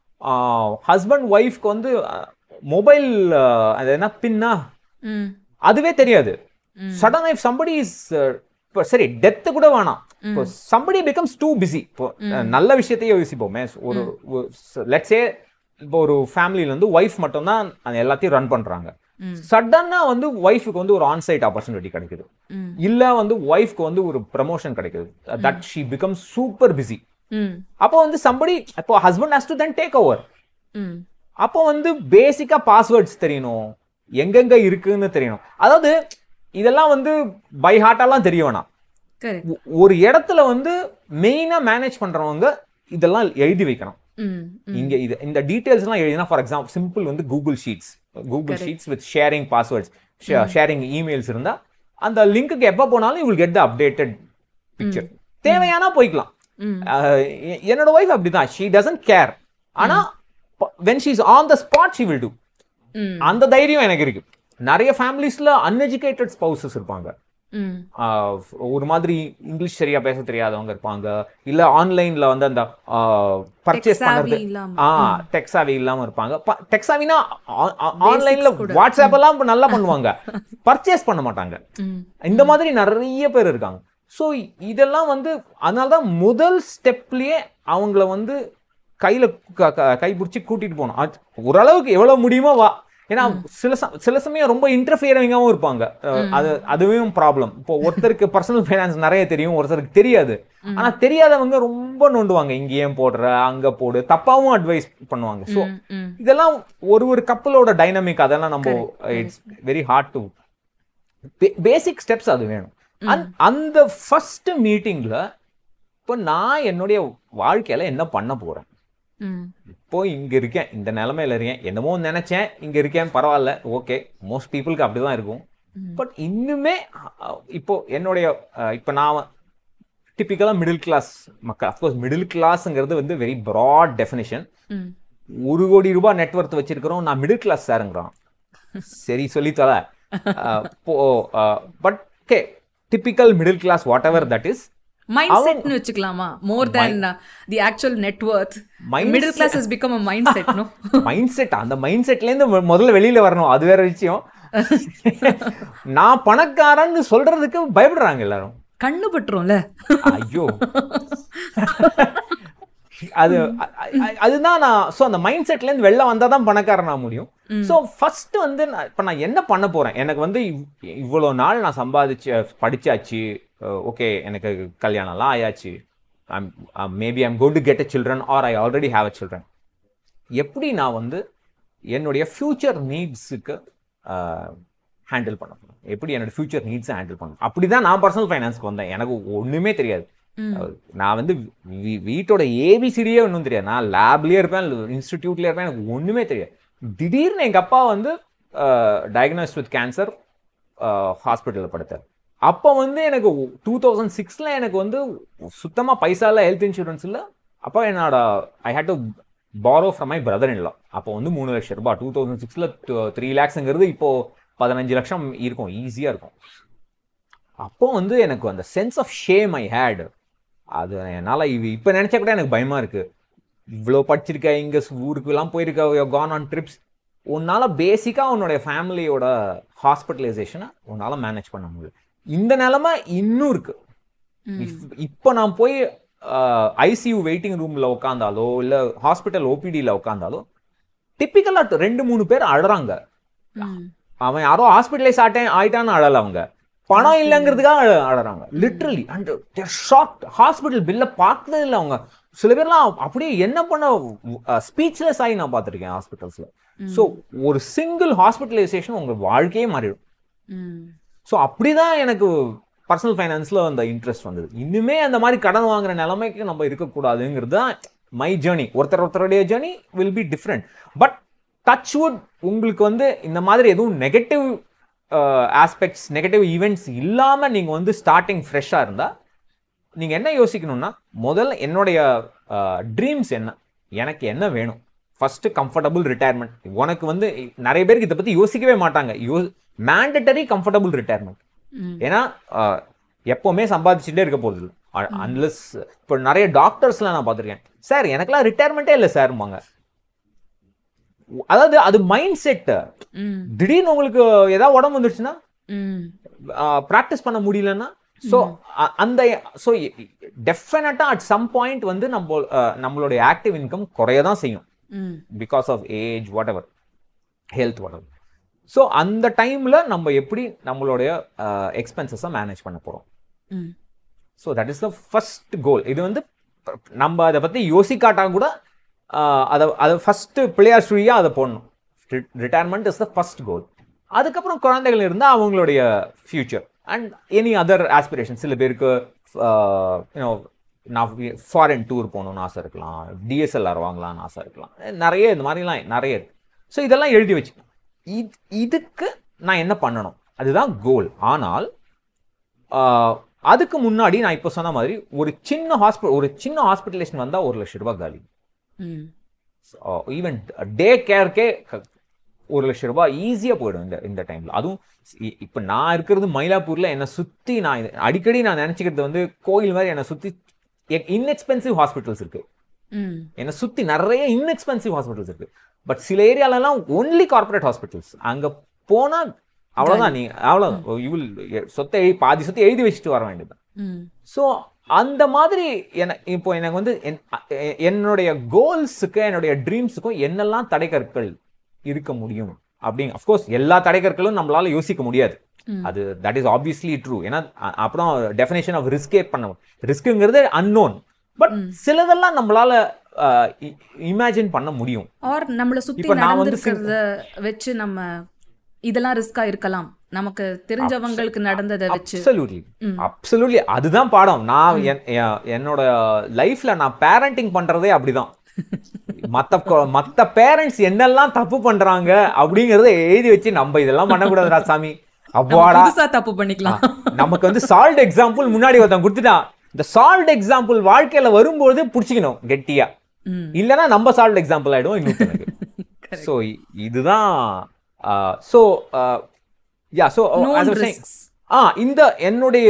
ஹஸ்பண்ட் ஒய்ஃப்க்கு வந்து மொபைல் அது என்ன பின்னா ம் அதுவே தெரியாது ம். சடன் இஃப் சம்படி இஸ் இப்போ சரி டெத்து கூட வேணாம் இப்போ சம்படி பிகம்ஸ் டூ பிஸி இப்போ அஹ், நல்ல விஷயத்தையே யோசிப்போமே ஒரு லெட்ஸே இப்போ ஒரு ஃபேமிலியில இருந்து ஒய்ஃப் மட்டும்தான் அது எல்லாத்தையும் ரன் பண்றாங்க ம். சடனா வந்து ஒய்ஃபுக்கு வந்து ஒரு ஆன்சைட் ஆப்பர்ச்சுனிட்டி கிடைக்குது ம். இல்ல வந்து ஒய்ஃப்க்கு வந்து ஒரு ப்ரமோஷன் கிடைக்குது that she become super busy ம் அப்போ வந்து சம்படி இப்போ husband has to then take over ம் அப்போ வந்து பேசிக்கா பாஸ்வேர்ட்ஸ் தெரியணும் எங்கெங்க இருக்குன்னு தெரியணும் அதாவது இதெல்லாம் வந்து பை ஹார்ட்டாலாம் தெரிய வேணாம் கரெக்ட் ஒ- ஒரு இடத்துல வந்து மெயினா மேனேஜ் பண்றவங்க இதெல்லாம் எழுதி வைக்கணும் ம் இங்க இது இந்த டீடைல்ஸ் எல்லாம் எழுதினா ஃபார் எக்ஸாம்பிள் சிம்பிள் வந்து Google Sheets Google Sheets with sharing passwords sharing emails இருந்தா அந்த லிங்க்குக்கு எப்போ போனாலும் you will get the updated picture தேவையானா போய்க்கலாம் ம் அஹ் எ- என்னோட ஒய்ஃப் அப்படிதான் ஷீ டசன்ட் கேர் ஆனா when she is on the spot she will do ம் அந்த தைரியம் எனக்கு இருக்கு நிறைய ஃபேமிலிஸ்ல அன்எஜுகேட்டட் ஸ்பௌசஸ் இருப்பாங்க ம் ஆஹ் ஒரு மாதிரி இங்கிலீஷ் சரியா பேச தெரியாதவங்க இருப்பாங்க இல்ல ஆன்லைன்ல வந்து அந்த பர்ச்சேஸ் Tech savvy பண்றது இல்லாம. ஆ டெக்ஸாவி இல்லாம இருப்பாங்க டெக்ஸாவினா ஆன்லைன்ல கூட. வாட்ஸ்அப் எல்லாம் இப்ப நல்லா பண்ணுவாங்க பர்ச்சேஸ் பண்ண மாட்டாங்க ம் இந்த மாதிரி நிறைய பேர் இருக்காங்க ஸோ இதெல்லாம் வந்து அதனால தான் முதல் ஸ்டெப்லயே அவங்கள வந்து கையில க- க- கை பிடிச்சி கூட்டிட்டு போகணும் அது ஓரளவுக்கு எவ்வளவு முடியுமோ வா ஏன்னா சில ச- சில சமயம் ரொம்ப இன்டர்ஃபியரிங்காகவும் இருப்பாங்க அஹ் அது அதுவும் ப்ராப்ளம் இப்போ ஒருத்தருக்கு பர்சனல் ஃபைனான்ஸ் நிறைய தெரியும் ஒருத்தருக்கு தெரியாது ஆனா தெரியாதவங்க ரொம்ப நோண்டுவாங்க இங்க ஏன் போடுற அங்க போடு தப்பாவும் அட்வைஸ் பண்ணுவாங்க ஸோ ம் ம் இதெல்லாம் ஒரு ஒரு கப்பலோட டைனமிக் அதெல்லாம் நம்ம it's very hard to basic steps அது வேணும் அந்த- அந்த ஃபர்ஸ்ட் மீட்டிங்ல இப்போ நான் என்னுடைய வாழ்க்கையில என்ன பண்ண போறேன் ம் இப்போ இங்க இருக்கேன் இந்த நிலைமையில இருக்கேன் என்னமோ நினைச்சேன் இங்க இருக்கேன் பரவாயில்ல ஓகே மோஸ்ட் பீப்புளுக்கு அப்படிதான் இருக்கும் பட் இன்னுமே அஹ், இப்போ என்னுடைய அஹ், இப்போ நான் டிப்பிக்கலாக மிடில் கிளாஸ் மக்கள் அஃப்கோர்ஸ் மிடில் கிளாஸ்ங்கிறது வந்து வெரி ப்ராட் டெஃபினிஷன் ம் ஒரு கோடி ரூபாய் நெட்ஒர்த் வச்சிருக்கிறோம் நான் மிடில் கிளாஸ் சாருங்கிறான் சரி சொல்லி தொலை but okay typical middle class whatever that is மைண்ட் செட்னு வச்சுக்கலாமா more than the actual net worth Mindset. Middle class is become a mindset no mindset அந்த மைண்ட் செட்லேருந்து முதல்ல வெளியில வரணும் அது வேற விஷயம் நான் பணக்காரன்னு சொல்றதுக்கு பயப்படுறாங்க எல்லாரும் கண்ணு பட்டுரும்ல ஐயோ அது அ- அ- அதுதான் நான் ஸோ அந்த மைண்ட் செட்ல இருந்து வெளில வந்தா தான் பணக்காரனா முடியும் ஸோ ஃபர்ஸ்ட் வந்து நான் இப்போ நான் என்ன பண்ண போறேன் எனக்கு வந்து இவ்- இவ்வளோ நாள் நான் சம்பாதிச்சு படிச்சாச்சு ஓகே எனக்கு கல்யாணம்லாம் ஆயாச்சு maybe I'm got to get a children or I already have a children எப்படி நான் வந்து என்னுடைய ஃபியூச்சர் நீட்ஸுக்கு ஹேண்டில் பண்ண போறேன் எப்படி என்னோட ஃபியூச்சர் நீட்ஸை ஹேண்டில் பண்ணணும் அப்படி தான் நான் பர்சனல் ஃபைனான்ஸ்க்கு வந்தேன் எனக்கு ஒன்றுமே தெரியாது அஹ் நான் வந்து வீ- வீட்டோட ஏபிசிடியே ஒன்றும் தெரியாது நான் லேப்லயே இருப்பேன் இன்ஸ்டிடியூட்லயே இருப்பேன் எனக்கு ஒன்றுமே தெரியாது திடீர்னு எங்கள் அப்பா வந்து டயக்னோஸ் வித் கேன்சர் ஹாஸ்பிட்டலில் படுத்தார் அப்போ வந்து எனக்கு டூ தௌசண்ட் சிக்ஸில் எனக்கு வந்து சுத்தமாக பைசா இல்லை ஹெல்த் இன்சூரன்ஸ் இல்லை அப்போ என்னோட I had to borrow from my brother in law அப்போ வந்து மூணு லட்சம் ரூபாய் டூ தௌசண்ட் சிக்ஸில் த்ரீ லேக்ஸுங்கிறது இப்போ பதினஞ்சு லட்சம் இருக்கும் ஈஸியாக இருக்கும் அப்போ வந்து எனக்கு அந்த sense of shame I had அது என்னால் இது இப்போ நினச்சா கூட எனக்கு பயமாக இருக்குது இவ்வளோ படிச்சிருக்க இங்கே ஊருக்குலாம் போயிருக்க கான் ஆன் ட்ரிப்ஸ் உன்னால் பேசிக்காக உன்னுடைய ஃபேமிலியோட ஹாஸ்பிட்டலைசேஷனை உன்னால் மேனேஜ் பண்ண முடியும் இந்த நிலமை இன்னும் இருக்கு இப்- இப்போ நான் போய் ஐசியூ வெயிட்டிங் ரூமில் உட்காந்தாலோ இல்லை ஹாஸ்பிட்டல் ஓபிடியில் உட்காந்தாலோ டிப்பிக்கலாக ரெண்டு மூணு பேர் அழறாங்க அவன் யாரோ ஹாஸ்பிட்டலைஸ் ஆட்டேன் ஆயிட்டான்னு அழல அவங்க பணம் இல்லைங்கிறதுக்காக அழ- அழறாங்க லிட்ரலி அண்ட் ஷாக்ட் ஹாஸ்பிட்டல் பில்லை பார்த்ததே இல்லை அவங்க சில பேர்லாம் அப்படியே என்ன பண்ண ஸ்பீச்லெஸ் ஆகி நான் பார்த்துருக்கேன் ஹாஸ்பிட்டல்ஸில் ஸோ ஒரு சிங்கிள் ஹாஸ்பிட்டலைசேஷன் உங்க வாழ்க்கையே மாறிடும் ம் ஸோ அப்படிதான் எனக்கு பர்சனல் ஃபைனான்ஸில் அந்த இன்ட்ரெஸ்ட் வந்தது இன்னுமே அந்த மாதிரி கடன் வாங்குற நிலைமைக்கு நம்ம இருக்கக்கூடாதுங்கிறது தான் மை ஜேர்னி ஒருத்தர் ஒருத்தருடைய journey will be different but touch wood உங்களுக்கு வந்து இந்த மாதிரி எதுவும் நெகட்டிவ் ஆஸ்பெக்ட்ஸ் நெகட்டிவ் ஈவெண்ட்ஸ் இல்லாமல் நீங்கள் வந்து ஸ்டார்டிங் ஃப்ரெஷ்ஷாக இருந்தால் நீங்கள் என்ன யோசிக்கணும்னா முதல்ல என்னுடைய ட்ரீம்ஸ் என்ன எனக்கு என்ன வேணும் ஃபர்ஸ்ட் கம்ஃபர்டபுள் ரிட்டையர்மெண்ட் உனக்கு வந்து நிறைய பேருக்கு இதை பற்றி யோசிக்கவே மாட்டாங்க யோ மேண்டட்டரி கம்ஃபர்டபுள் ரிட்டையர்மெண்ட் ம். ஏன்னா அஹ், எப்பவுமே சம்பாதிச்சுட்டே இருக்க போகுது அன்லெஸ் இப்போ நிறைய டாக்டர்ஸ்லாம் நான் பார்த்துருக்கேன் சார் எனக்கெல்லாம் ரிட்டையர்மெண்ட்டே இல்லை சார்மாங்க அதாவது அது மைண்ட் செட் ம் திடீர்னு உங்களுக்கு ஏதாவது உடம்பு வந்துருச்சுன்னா ம் ப்ராக்டிஸ் பண்ண முடியலன்னா ஸோ அந்த ஸோ டெஃபினட்டாக அட் சம் பாயிண்ட் வந்து நம்ம அஹ், நம்மளுடைய ஆக்டிவ் இன்கம் குறைய தான் செய்யும் ம் because of age whatever health whatever so அந்த டைமில் நம்ம எப்படி நம்மளுடைய எக்ஸ்பென்சஸை மேனேஜ் பண்ண போகிறோம் ம் so that is the first goal இது வந்து ப- நம்ம அதை பற்றி யோசிக்காட்டா கூட ஆஹ், அதை அதை ஃபஸ்ட்டு பிள்ளையார் சுழியாக அதை போடணும் retirement is the first goal அதுக்கப்புறம் குழந்தைகள் இருந்தால் அவங்களுடைய future and any other aspiration சில பேருக்கு யூனோ நான் ஃபாரின் டூர் போகணும்னு ஆசை இருக்கலாம் டிஎஸ்எல்ஆர் வாங்கலாம்னு ஆசை இருக்கலாம் நிறைய இந்த மாதிரிலாம் நிறைய இருக்கு ஸோ இதெல்லாம் எழுதி வச்சு இது இதுக்கு நான் என்ன பண்ணணும் அதுதான் கோல் ஆனால் ஆஹ், அதுக்கு முன்னாடி நான் இப்போ சொன்ன மாதிரி ஒரு சின்ன ஹாஸ்பிட்டல் ஒரு சின்ன ஹாஸ்பிட்டலேஷன் வந்தால் ஒரு லட்ச ரூபாய் காலி ம் ஈவன் டே கேர்க்கே ஒரு லட்ச ரூபாய் ஈஸியாக போயிடும் இந்த இந்த டைமில் அதுவும் இ- இப்போ நான் இருக்கிறது மயிலாப்பூரில் என்னை சுற்றி நான் இது- அடிக்கடி நான் நினச்சிக்கிறது வந்து கோயில் மாதிரி என்னை சுற்றி இன்எக்ஸ்பென்சிவ் ஹாஸ்பிட்டல்ஸ் இருக்கு ம் என்னை சுற்றி நிறைய இன்எக்ஸ்பென்சிவ் ஹாஸ்பிட்டல்ஸ் இருக்கு பட் சில ஏரியாலலாம் ஒன்லி கார்ப்பரேட் ஹாஸ்பிட்டல்ஸ் அங்கே போனால் அவ்வளோதான் நீ அவ்வளோதான் இவில் சொத்தை எழு- பாதி சொத்தை எழுதி வச்சுட்டு வர வேண்டியது ம் ஸோ அந்த மாதிரி என இப்போ எனக்கு வந்து என்- எ- என்னுடைய கோல்ஸுக்கு என்னுடைய ட்ரீம்ஸுக்கும் என்னெல்லாம் தடைக்கற்கள் இருக்க முடியும் அப்படிங்க அஃப்கோர்ஸ் எல்லா தடைக்கற்களும் நம்மளால யோசிக்க முடியாது அது தட் இஸ் ஆப்வியஸ்லி ட்ரூ ஏன்னா அ- அப்புறம் டெஃபினேஷன் ஆஃப் ரிஸ்கே பண்ண ரிஸ்க்குங்கிறது அன்னோன் பட் சிலதெல்லாம் நம்மளால இமேஜின் பண்ண முடியும் ஆர் நம்மள சுத்தி இப்ப நான் வந்து நடந்திருக்கிறத வச்சு நம்ம இதெல்லாம் ரிஸ்கா இருக்கலாம் நமக்கு தெரிஞ்சவங்களுக்கு நடந்ததை வச்சு அப்சல்யூட்லி அப்சல்யூட்லி அதுதான் பாடம் நான் என்- எ- என்னோட லைஃப்ல நான் பேரண்டிங் பண்றதே அப்படிதான் மத்த கொ- மத்த பேரண்ட்ஸ் என்னெல்லாம் தப்பு பண்றாங்க அப்படிங்கறத எழுதி வச்சு நம்ம இதெல்லாம் பண்ணக்கூடாதுடா சாமி அவ்வாடா புதுசா தப்பு பண்ணிக்கலாம் நமக்கு வந்து சால்ட் எக்ஸாம்பிள் முன்னாடி ஒருத்தன் கொடுத்துட்டான் இந்த சால்ட் எக்ஸாம்பிள் வாழ்க்கையில வரும்போது புடிச்சுக்கணும் கெட்டியா ம். இல்லைன்னா நம்ம சால்ட் எக்ஸாம்பிள் ஆயிடும் இன்னொருத்தனுக்கு ஸோ இதுதான் so yeah so Known risks. ஆ இந்த என்னுடைய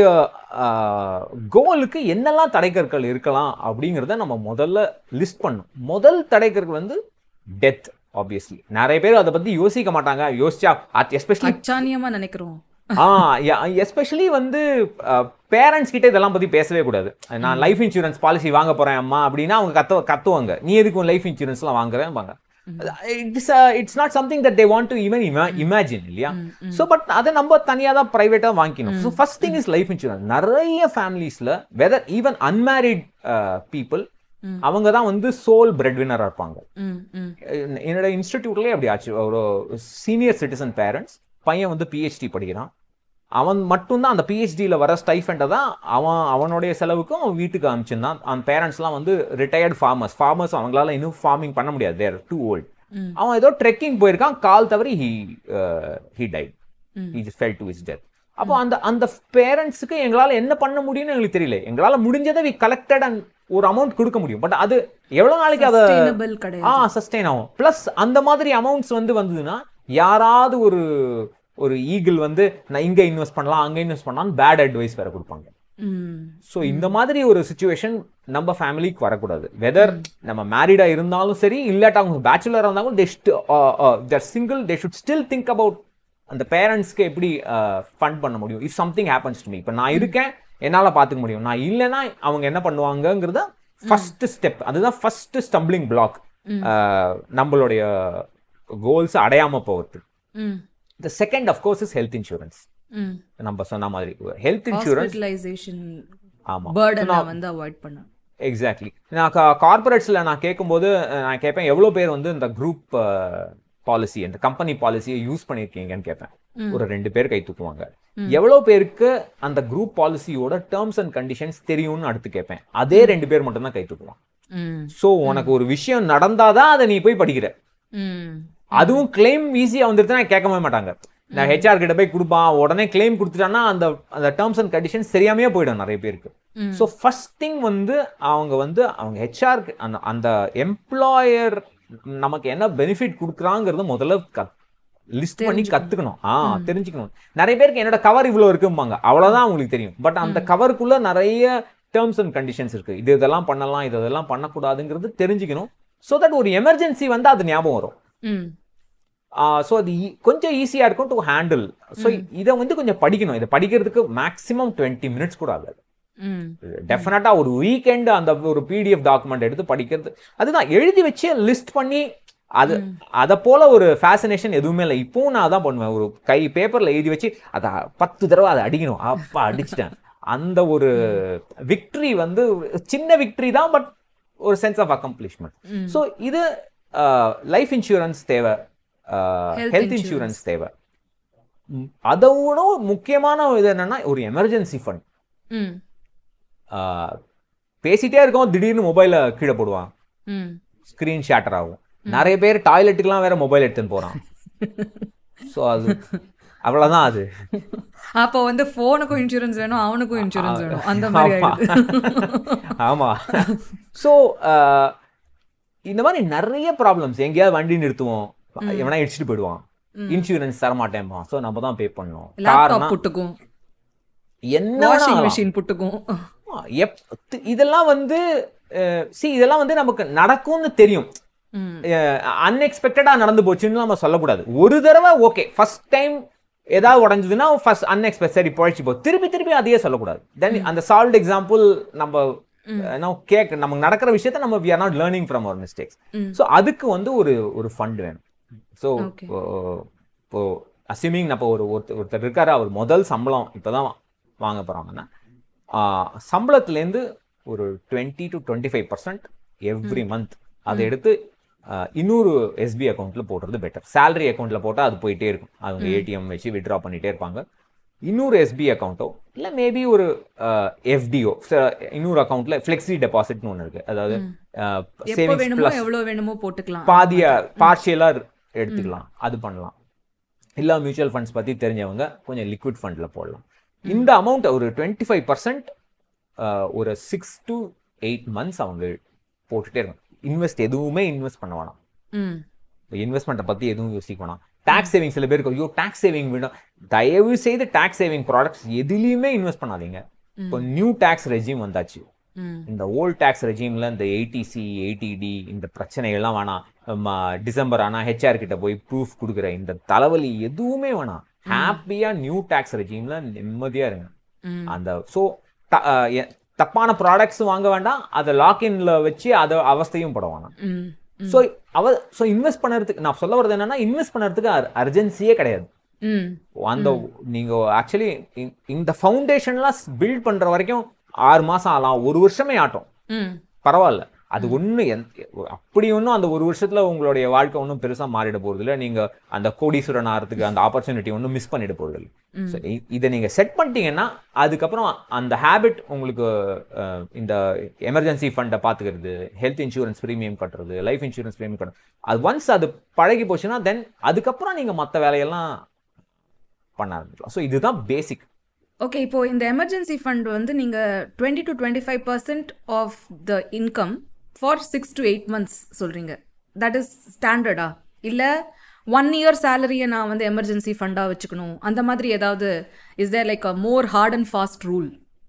கோலுக்கு என்னெல்லாம் தடைக்கற்கள் இருக்கலாம் அப்படிங்கிறத நம்ம முதல்ல லிஸ்ட் பண்ணும் முதல் தடைக்கற்கள் வந்து டெத் ஆப்வியஸ்லி நிறைய பேர் அதை பத்தி யோசிக்க மாட்டாங்க யோசிச்சா எஸ்பெஷலி அச்சானியமா நினைக்கிறோம் ஆ எஸ்பெஷலி வந்து பேரண்ட்ஸ் கிட்ட இதெல்லாம் பத்தி பேசவே கூடாது நான் லைஃப் இன்சூரன்ஸ் பாலிசி வாங்க போறேன் அம்மா அப்படின்னா அவங்க கத்த கத்துவாங்க நீ எதுக்கு லைஃப் இன்சூரன்ஸ்லாம் வாங்குறேன் வாங்க it's it's not something that they want to even imagine இல்லையா ஸோ பட் அதை நம்ம தனியாக தான் ப்ரைவேட்டாக வாங்கிக்கணும் so first thing is life insurance நிறைய ஃபேமிலிஸில் வெதர் ஈவன் அன்மேரிட் பீப்புள் அவங்க தான் வந்து சோல் பிரெட் வின்னராக இருப்பாங்க ம் ம் என்னோட இன்ஸ்டிடியூட்லேயே அப்படி ஆச்சு ஒரு சீனியர் சிட்டிசன் பேரண்ட்ஸ் பையன் வந்து பிஹெச்டி படிக்கிறான் அவன் மட்டும்தான் அந்த பிஹெச்டியில் வர ஸ்டைஃபெண்டை தான் அவன் அவனுடைய செலவுக்கும் அவன் வீட்டுக்கு அனுப்பிச்சிருந்தான் அந்த பேரண்ட்ஸ்லாம் வந்து ரிட்டையர்ட் ஃபார்மர்ஸ் ஃபார்மர்ஸ் அவங்களால இன்னும் ஃபார்மிங் பண்ண முடியாது தேர் டூ ஓல்ட் அவன் ஏதோ ட்ரெக்கிங் போயிருக்கான் கால் தவறி he he died he fell to his death அப்போ அந்த அந்த பேரண்ட்ஸுக்கு எங்களால் என்ன பண்ண முடியும்னு எங்களுக்கு தெரியல எங்களால் முடிஞ்சதை வி கலெக்டட் அண்ட் ஒரு அமௌண்ட் கொடுக்க முடியும் பட் அது எவ்வளோ நாளைக்கு அதை Sustainable கிடையாது ஆ சஸ்டெயின் ஆகும் ப்ளஸ் அந்த மாதிரி அமௌண்ட்ஸ் வந்து வந்ததுன்னா யாராவது ஒரு ஒரு ஈகிள் வந்து நான் இங்க இன்வெஸ்ட் பண்ணலாம் அங்க இன்வெஸ்ட் பண்ணலாம் பேட் அட்வைஸ் வேற கொடுப்பாங்க ம் ஸோ இந்த மாதிரி ஒரு சுச்சுவேஷன் நம்ம ஃபேமிலிக்கு வரக்கூடாது வெதர் நம்ம மேரிடா இருந்தாலும் சரி இல்லாட்டா அவங்க பேச்சுலராக இருந்தாலும் they're single they should still think about அந்த பேரண்ட்ஸ்க்கு எப்படி ஃபண்ட் பண்ண முடியும் if something happens to me இப்போ நான் இருக்கேன் என்னால் பார்த்துக்க முடியும் நான் இல்லைன்னா அவங்க என்ன பண்ணுவாங்கங்கிறத ஃபர்ஸ்ட் ஸ்டெப் அதுதான் ஃபர்ஸ்ட் ஸ்டம்பிளிங் பிளாக் நம்மளுடைய கோல்ஸ் அடையாம போகிறது ம் the second of course is health insurance ம் நம்ம சொன்ன மாதிரி ஹெல்த் இன்சூரன்ஸ் ஹாஸ்பிட்டலைசேஷன் ஆமா பேர்டனை வந்து அவாய்ட் பண்ண எக்ஸாக்ட்லி நான் கார்பரேட்ஸில் நான் கேட்கும்போது அஹ், நான் கேட்பேன் எவ்வளோ பேர் வந்து இந்த குரூப் பாலிசி அந்த கம்பெனி பாலிசியை யூஸ் பண்ணியிருக்கீங்கன்னு கேட்பேன் ஒரு ரெண்டு பேர் கை தூக்குவாங்க எவ்வளவு பேருக்கு அந்த குரூப் பாலிசியோட டேர்ம்ஸ் அண்ட் கண்டிஷன்ஸ் தெரியும்னு அடுத்து கேட்பேன் அதே ரெண்டு பேர் மட்டும் தான் கை தூக்குவான் ம் சோ உனக்கு ஒரு விஷயம் நடந்தாதான் அதை நீ போய் படிக்கிற ம் அதுவும் கிளைம் ஈஸியா வந்துருச்சுன்னா கேட்கவே மாட்டாங்க நான் ஹெச்ஆர் கிட்ட போய் கொடுப்பான் உடனே கிளைம் கொடுத்துட்டான்னா அந்த அந்த டேர்ம்ஸ் அண்ட் கண்டிஷன்ஸ் தெரியாமையே போயிடும் நிறைய பேருக்கு ம். ஸோ ஃபர்ஸ்ட் திங் வந்து அவங்க வந்து அவங்க ஹெச்ஆர் அந்த அந்த எம்ப்ளாயர் நமக்கு என்ன பெனிஃபிட் கொடுக்குறாங்கிறத முதல்ல லிஸ்ட் பண்ணி கத்துக்கணும் ஆ தெரிஞ்சுக்கணும் நிறைய பேருக்கு என்னோட கவர் இவ்வளோ இருக்கும்பாங்க அவ்வளவுதான் அவங்களுக்கு தெரியும் பட் அந்த கவருக்குள்ள நிறைய டேர்ம்ஸ் அண்ட் கண்டிஷன்ஸ் இருக்கு இது இதெல்லாம் பண்ணலாம் இது இதெல்லாம் பண்ணக்கூடாதுங்கிறது தெரிஞ்சுக்கணும் ஸோ தட் ஒரு எமர்ஜென்சி வந்து அது ஞாபகம் வரும் ம் ஸோ அது ஈ- கொஞ்சம் ஈஸியாக இருக்கும் டு ஹேண்டில் ஸோ இதை வந்து கொஞ்சம் படிக்கணும் இதை படிக்கிறதுக்கு மேக்ஸிமம் டுவெண்ட்டி மினிட்ஸ் கூட ஆகாது ம் டெஃபினட்டாக ஒரு வீக்கெண்ட் அந்த ஒரு பிடிஎஃப் டாக்குமெண்ட் எடுத்து படிக்கிறது அதுதான் எழுதி வச்சு லிஸ்ட் பண்ணி அது அதை போல ஒரு ஃபேசினேஷன் எதுவுமே இல்லை இப்பவும் நான் அதான் பண்ணுவேன் ஒரு கை பேப்பர்ல எழுதி வச்சு அதை பத்து தடவை அதை அடிக்கணும் அப்பா அடிச்சிட்டேன் அந்த ஒரு விக்ட்ரி வந்து ஒரு சின்ன விக்ட்ரி தான் பட் ஒரு சென்ஸ் ஆஃப் அக்கம்ப்ளிஷ்மெண்ட் ம். ஸோ இது லைஃப் இன்சூரன்ஸ் தேவை Health ஹெல்த் இன்சூரன்ஸ் தேவை ம், அதை விட முக்கியமான இது என்னன்னா ஒரு எமர்ஜென்சி ஃபண்ட் ம் பேசிட்டே இருக்கோம் திடீர்னு மொபைலை கீழே போடுவான் ம் ஸ்க்ரீன் ஷேட்டர் ஆகும் நிறைய பேர் டாய்லெட்டுக்குலாம் வேற மொபைல் எடுத்துன்னு போறான் ஸோ அது அவ்வளவுதான் அது அப்போ வந்து ஃபோனுக்கும் இன்சூரன்ஸ் வேணும் அவனுக்கும் இன்சூரன்ஸ் வேணும் அந்த மாதிரி ஆமா. ஆயிடுது ஆமா ஸோ இந்த மாதிரி நிறைய ப்ராப்ளம்ஸ் எங்கேயாவது வண்டி நிறுத்துவோம் எவனா இடிச்சிட்டு போயிடுவான் இன்சூரன்ஸ் தர மாட்டேன்பான் ஸோ நம்ம தான் பே பண்ணணும் லேப்டாப் காரணம் புட்டுக்கும் என்ன வாஷிங் வேணாலும் மிஷின் புட்டுக்கும் ஆமா, எப் தி- இதெல்லாம் வந்து சி இதெல்லாம் வந்து நமக்கு நடக்கும்னு தெரியும் ம் அன்எக்ஸ்பெக்டடா நடந்து போச்சுன்னு நம்ம சொல்லக்கூடாது ஒரு தடவை ஓகே ஃபர்ஸ்ட் டைம் ஏதாவது உடஞ்சதுன்னா ஃபர்ஸ்ட் அன்எக்ஸ்பெக்ட் சரி பழச்சு போ திருப்பி திருப்பி அதையே சொல்லக்கூடாது தென் அந்த சால்ட் எக்ஸாம்பிள் நம்ம நம்ம கேக் நமக்கு நடக்கிற விஷயத்த நம்ம we are not learning from our mistakes ம். ஸோ அதுக்கு வந்து ஒரு ஒரு ஃபண்ட் வேணும் ஸோ Okay. இப்போ அஸ்யூமிங் நம்ம ஒரு ஒருத்தர் ஒருத்தர் இருக்காரு அவர் முதல் சம்பளம் இப்போதான் வாங்க போறாங்கன்னா ஆஹ், சம்பளத்துலேருந்து ஒரு twenty to twenty five percent every month அதை எடுத்து ஆஹ், இன்னொரு எஸ்பி அக்கௌண்ட்ல போடுறது பெட்டர் salary அக்கௌண்ட்ல போட்டால் அது போயிட்டே இருக்கும் அவங்க ஏடிஎம் வச்சு வித்ட்ரா பண்ணிட்டே இருப்பாங்க இன்னொரு எஸ்பி அக்கௌண்ட்டோ இல்லை மேபி ஒரு எஃப்டிஓ இன்னொரு அக்கௌண்ட்ல ஃப்ளெக்ஸி டெபாசிட்னு ஒன்று இருக்கு அதாவது எப்போ சேவிங்ஸ் வேணுமோ ப்ளஸ் எவ்வளவு வேணுமோ போட்டுக்கலாம் பாதிய பார்ஷியலா எடுத்துக்கலாம் அது பண்ணலாம் இல்ல மியூச்சுவல் ஃபண்ட்ஸ் பத்தி தெரிஞ்சவங்க கொஞ்சம் லிக்விட் ஃபண்ட்ல போடலாம் இந்த அமௌண்ட் ஒரு டுவெண்ட்டி ஃபைவ் பர்சன்ட் ஒரு சிக்ஸ் டு எயிட் மந்த்ஸ் அவங்க போட்டுட்டே இருக்கும் இன்வெஸ்ட் எதுவுமே இன்வெஸ்ட் பண்ண வேணாம் ம் இன்வெஸ்ட்மெண்ட்டை பத்தி எதுவும் யோசிக்க வேணாம் டாக்ஸ் சேவிங் சில பேருக்கு ஐயோ டாக்ஸ் சேவிங் வேணும் தயவு செய்து டாக்ஸ் சேவிங் ப்ராடக்ட்ஸ் எதுலேயுமே இன்வெஸ்ட் பண்ணாதீங்க இப்போ நியூ டாக்ஸ் ரெஜிம் வந்தாச்சு ம் இந்த ஓல்ட் டேக்ஸ் ரெஜிம்ல இந்த எயிட்டிசி எயிட்டிடி இந்த பிரச்சனைகள்லாம் வேணாம் ம, டிசம்பர் ஆனா ஹெச்ஆர் கிட்ட போய் ப்ரூஃப் கொடுக்குற இந்த தலைவலி எதுவுமே வேணாம் ஹாப்பியா நியூ டேக்ஸ் ரெஜிம்ல நிம்மதியா இருங்க ம் அந்த ஸோ தப்பான ப்ராடக்ட்ஸ் வாங்க வேண்டாம் அதை லாக்இன்ல வச்சு அதை அவஸ்தையும் பட வேணாம் ம் ஸோ அவ ஸோ இன்வெஸ்ட் பண்ணுறதுக்கு நான் சொல்ல வர்றது என்னன்னா இன்வெஸ்ட் பண்ணுறதுக்கு அர்ஜென்சியே கிடையாது ம் அந்த நீங்க ஆக்சுவலி இந்த ஃபவுண்டேஷன்லாம் பில்ட் பண்ற வரைக்கும் ஆறு மாசம் ஆகலாம் ஒரு வருஷமே ஆட்டும் ம் பரவாயில்ல அது ஒண்ணு எந்த- அப்படி ஒன்றும் அந்த ஒரு வருஷத்துல உங்களுடைய வாழ்க்கை ஒன்றும் பெருசா மாறிட போறது இல்லை நீங்க அந்த கோடீஸ்வரன் ஆகிறதுக்கு அந்த ஆப்பர்ச்சுனிட்டி ஒன்றும் மிஸ் பண்ணிட போறது இல்லை So, இ- இதை நீங்க செட் பண்ணிட்டீங்கன்னா அதுக்கப்புறம் அந்த ஹேபிட் உங்களுக்கு அஹ், இந்த எமர்ஜென்சி ஃபண்டை பார்த்துக்கிறது ஹெல்த் இன்சூரன்ஸ் ப்ரீமியம் கட்டுறது லைஃப் இன்சூரன்ஸ் ப்ரீமியம் கட்டுறது அது ஒன்ஸ் அது பழகி போச்சுன்னா தென் அதுக்கப்புறம் நீங்க மற்ற வேலையெல்லாம் பண்ண ஆரம்பிக்கலாம் ஸோ இதுதான் பேசிக் ஓகே இப்போ இந்த எமர்ஜென்சி ஃபண்ட் வந்து நீங்க twenty to twenty five percent of the income for six to eight months சொல்றீங்க தட் இஸ் ஸ்டாண்டர்டா இல்ல ஒன் இயர் சேலரியை நான் வந்து எமர்ஜென்சி ஃபண்டா வச்சுக்கணும் அந்த மாதிரி ஏதாவது is there like a more hard and fast rule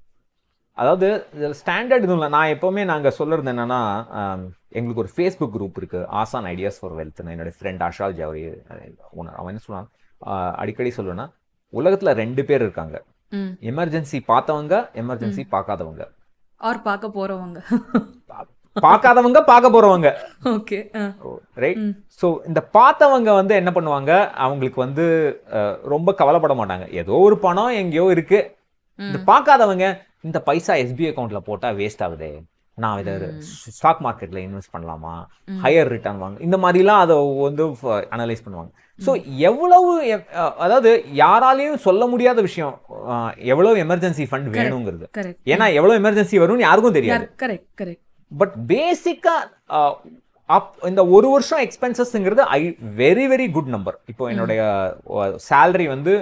அதாவது இதில் ஸ்டாண்டர்ட் இதுவும் இல்லை நான் எப்போவுமே நாங்கள் சொல்கிறது என்னன்னா ஆம், எங்களுக்கு ஒரு ஃபேஸ்புக் குரூப் இருக்கு ஆசான் ஐடியாஸ் ஃபார் வெல்த்னு என்னோட ஃப்ரெண்ட் ஆஷால் ஜவரி ஓனர் அவன் என்ன சொன்னான் ஆ, அடிக்கடி சொல்லுவேன்னா உலகத்தில் ரெண்டு பேர் இருக்காங்க ம் எமர்ஜென்சி பார்த்தவங்க எமர்ஜென்சி பார்க்காதவங்க ஆர் பார்க்க போறவங்க பா- பார்க்காதவங்க பார்க்க போறவங்க ஓகே ரைட் ஸோ இந்த பார்த்தவங்க வந்து என்ன பண்ணுவாங்க அவங்களுக்கு வந்து அஹ், ரொம்ப கவலைப்பட மாட்டாங்க ஏதோ ஒரு பணம் எங்கேயோ இருக்கு இந்த பார்க்காதவங்க இந்த பைசா எஸ்பி அக்கௌண்ட்ல போட்டா வேஸ்ட் ஆகுதே நான் இதை ஸ்டாக் மார்க்கெட்ல இன்வெஸ்ட் பண்ணலாமா ஹையர் ரிட்டர்ன் வாங்க இந்த மாதிரிலாம் அதை வந்து அனலைஸ் பண்ணுவாங்க ஸோ எவ்வளவு எ- அஹ், அதாவது யாராலையும் சொல்ல முடியாத விஷயம் அஹ், எவ்வளவு எமர்ஜென்சி ஃபண்ட் வேணுங்கிறது கரெக்ட் ஏன்னா எவ்வளவு எமர்ஜென்சி வரும்னு யாருக்கும் தெரியாது கரெக்ட் கரெக்ட் பட் பேசிக்கா அப் இந்த ஒரு வருஷம் எக்ஸ்பென்சஸ்ங்கிறது a very very good number இப்போ என்னுடைய சேலரி வந்து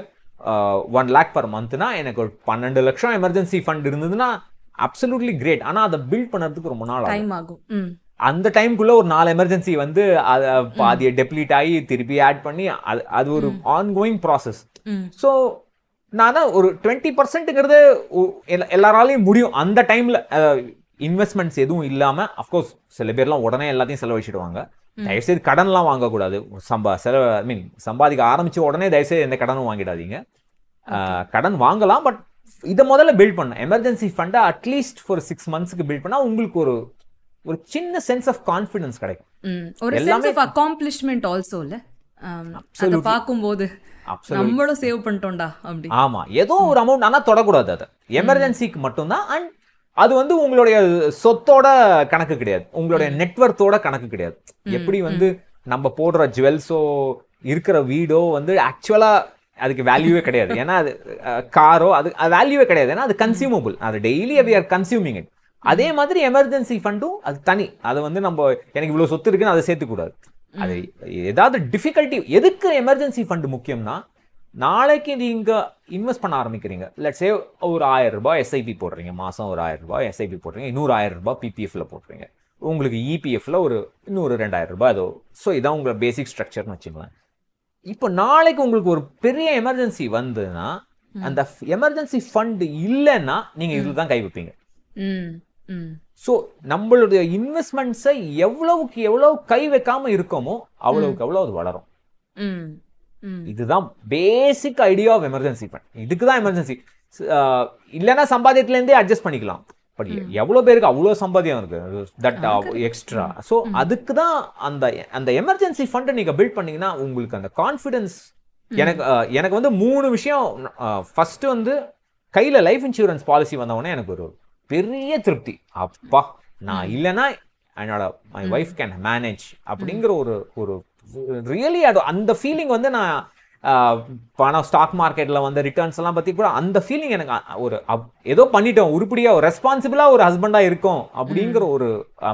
ஒன் லேக் பர் மந்த்னா எனக்கு ஒரு பன்னெண்டு லட்சம் எமர்ஜென்சி ஃபண்ட் இருந்ததுன்னா அப்சல்யூட்லி கிரேட் ஆனா அதை பில்ட் பண்ணறதுக்கு ரொம்ப நாள் ஆகும் டைம் ஆகும் ம் அந்த டைம்குள்ள ஒரு நாலு எமர்ஜென்சி வந்து அதை பாதியை டெப்ளீட் ஆகி திருப்பி ஆட் பண்ணி அது அது ஒரு ஆன்கோயிங் ப்ராசஸ் ம் ஸோ நான் தான் ஒரு டுவெண்ட்டி பர்சன்ட்டுங்கிறது எல்லாராலையும் முடியும் அந்த டைம்ல இன்வெஸ்ட்மெண்ட்ஸ் எதுவும் இல்லாம அஃப்கோர்ஸ் சில பேர்லாம் உடனே எல்லாத்தையும் செலவழிச்சிடுவாங்க தயவுசெய்து கடன்லாம் வாங்கக்கூடாது சம்பா செலவு ஐ மீன் சம்பாதிக்க ஆரம்பிச்ச உடனே தயவுசெய்து எந்த கடனும் வாங்கிடாதீங்க அஹ், கடன் வாங்கலாம் பட் இதை முதல்ல பில்ட் பண்ண எமர்ஜென்சி ஃபண்டை அட்லீஸ்ட் ஒரு சிக்ஸ் மந்த்ஸ்க்கு பில்ட் பண்ணா உங்களுக்கு ஒரு ஒரு சின்ன சென்ஸ் ஆஃப் கான்ஃபிடன்ஸ் கிடைக்கும் ம் ஒரு சென்ஸ் எல்லாமே- ஆஃப் அக்காம்ப்ளிஷ்மெண்ட் ஆல்சோ இல்ல ஆம், அதை பார்க்கும்போது Absolutely. நம்மளும் சேவ் பண்ணிட்டோம்டா அப்படி ஆமா ஏதோ ஒரு அமௌண்ட் ஆனா தொடக்கூடாது அதை எமர்ஜென்சிக்கு மட்டும்தான் அண்ட் அது வந்து உங்களுடைய சொத்தோட கணக்கு கிடையாது உங்களுடைய நெட்வொர்த்தோட கணக்கு கிடையாது எப்படி வந்து நம்ம போடுற ஜுவல்ஸோ இருக்கிற வீடோ வந்து ஆக்சுவலா அதுக்கு வேல்யூவே கிடையாது ஏன்னா அது காரோ அது வேல்யூவே கிடையாது ஏன்னா அது கன்சியூமபிள் அது daily we are consuming it அதே மாதிரி எமர்ஜென்சி ஃபண்டும் அது தனி அதை வந்து நம்ம எனக்கு இவ்வளவு சொத்து இருக்குன்னு அதை சேர்த்துக்கூடாது அது ஏதாவது டிஃபிகல்ட்டி எதுக்கு எமர்ஜென்சி ஃபண்ட் முக்கியம்னா நாளைக்கு நீங்க இன்வெஸ்ட் பண்ண ஆரம்பிக்கிறீங்க லெட்ஸ் சே ஒரு ஆயிரம் ரூபாய் எஸ்ஐபி போடுறீங்க மாசம் ஒரு ஆயிரம் ரூபாய் எஸ்ஐபி போடுறீங்க இன்னொரு ஆயிரம் ரூபாய் பிபிஎஃப்ல போடுறீங்க உங்களுக்கு இபிஎஃப்ல ஒரு இன்னொரு ரெண்டாயிரம் ரூபாய் ஏதோ ஸோ இதான் உங்களோட பேசிக் ஸ்ட்ரக்சர்னு வச்சுக்கலாம் இப்போ நாளைக்கு உங்களுக்கு ஒரு பெரிய எமர்ஜென்சி வந்ததுன்னா அந்த எமர்ஜென்சி ஃபண்ட் இல்லைன்னா நீங்க இதுல தான் கை வைப்பீங்க ம் ம் ஸோ நம்மளுடைய இன்வெஸ்ட்மெண்ட்ஸை எவ்வளவுக்கு எவ்வளவு கை வைக்காம இருக்கோமோ அவ்வளவுக்கு எவ்வளவு அது வளரும் ம் ம் இதுதான் basic idea of emergency fund இதுக்கு தான் எமர்ஜென்சி இல்லைன்னா சம்பாதியத்துலேருந்தே அட்ஜஸ்ட் பண்ணிக்கலாம் பட் எவ்வளோ பேருக்கு அவ்வளோ சம்பாதியம் இருக்கு தட் எக்ஸ்ட்ரா ஸோ அதுக்கு தான் அந்த அந்த எமர்ஜென்சி ஃபண்டை நீங்கள் பில்ட் பண்ணீங்கன்னா உங்களுக்கு அந்த கான்ஃபிடன்ஸ் எனக்கு அஹ், எனக்கு வந்து மூணு விஷயம் ஃபர்ஸ்ட் வந்து கையில் லைஃப் இன்சூரன்ஸ் பாலிசி வந்தவொடனே எனக்கு ஒரு பெரிய திருப்தி அப்பா நான் இல்லைன்னா என்னோட மை ஒய்ஃப் கேன் மேனேஜ் அப்படிங்கிற ஒரு ஒரு ரியலி அது அந்த ஃபீலிங் வந்து நான் ஆஹ், பணம் ஸ்டாக் மார்க்கெட்ல வந்த ரிட்டர்ன்ஸ் எல்லாம் பத்தி கூட அந்த ஃபீலிங் எனக்கு அ- ஒரு அப்- ஏதோ பண்ணிட்டோம் உருப்படியா ஒரு ரெஸ்பான்சிபிளா ஒரு ஹஸ்பண்டா இருக்கும் அப்படிங்கிற ஒரு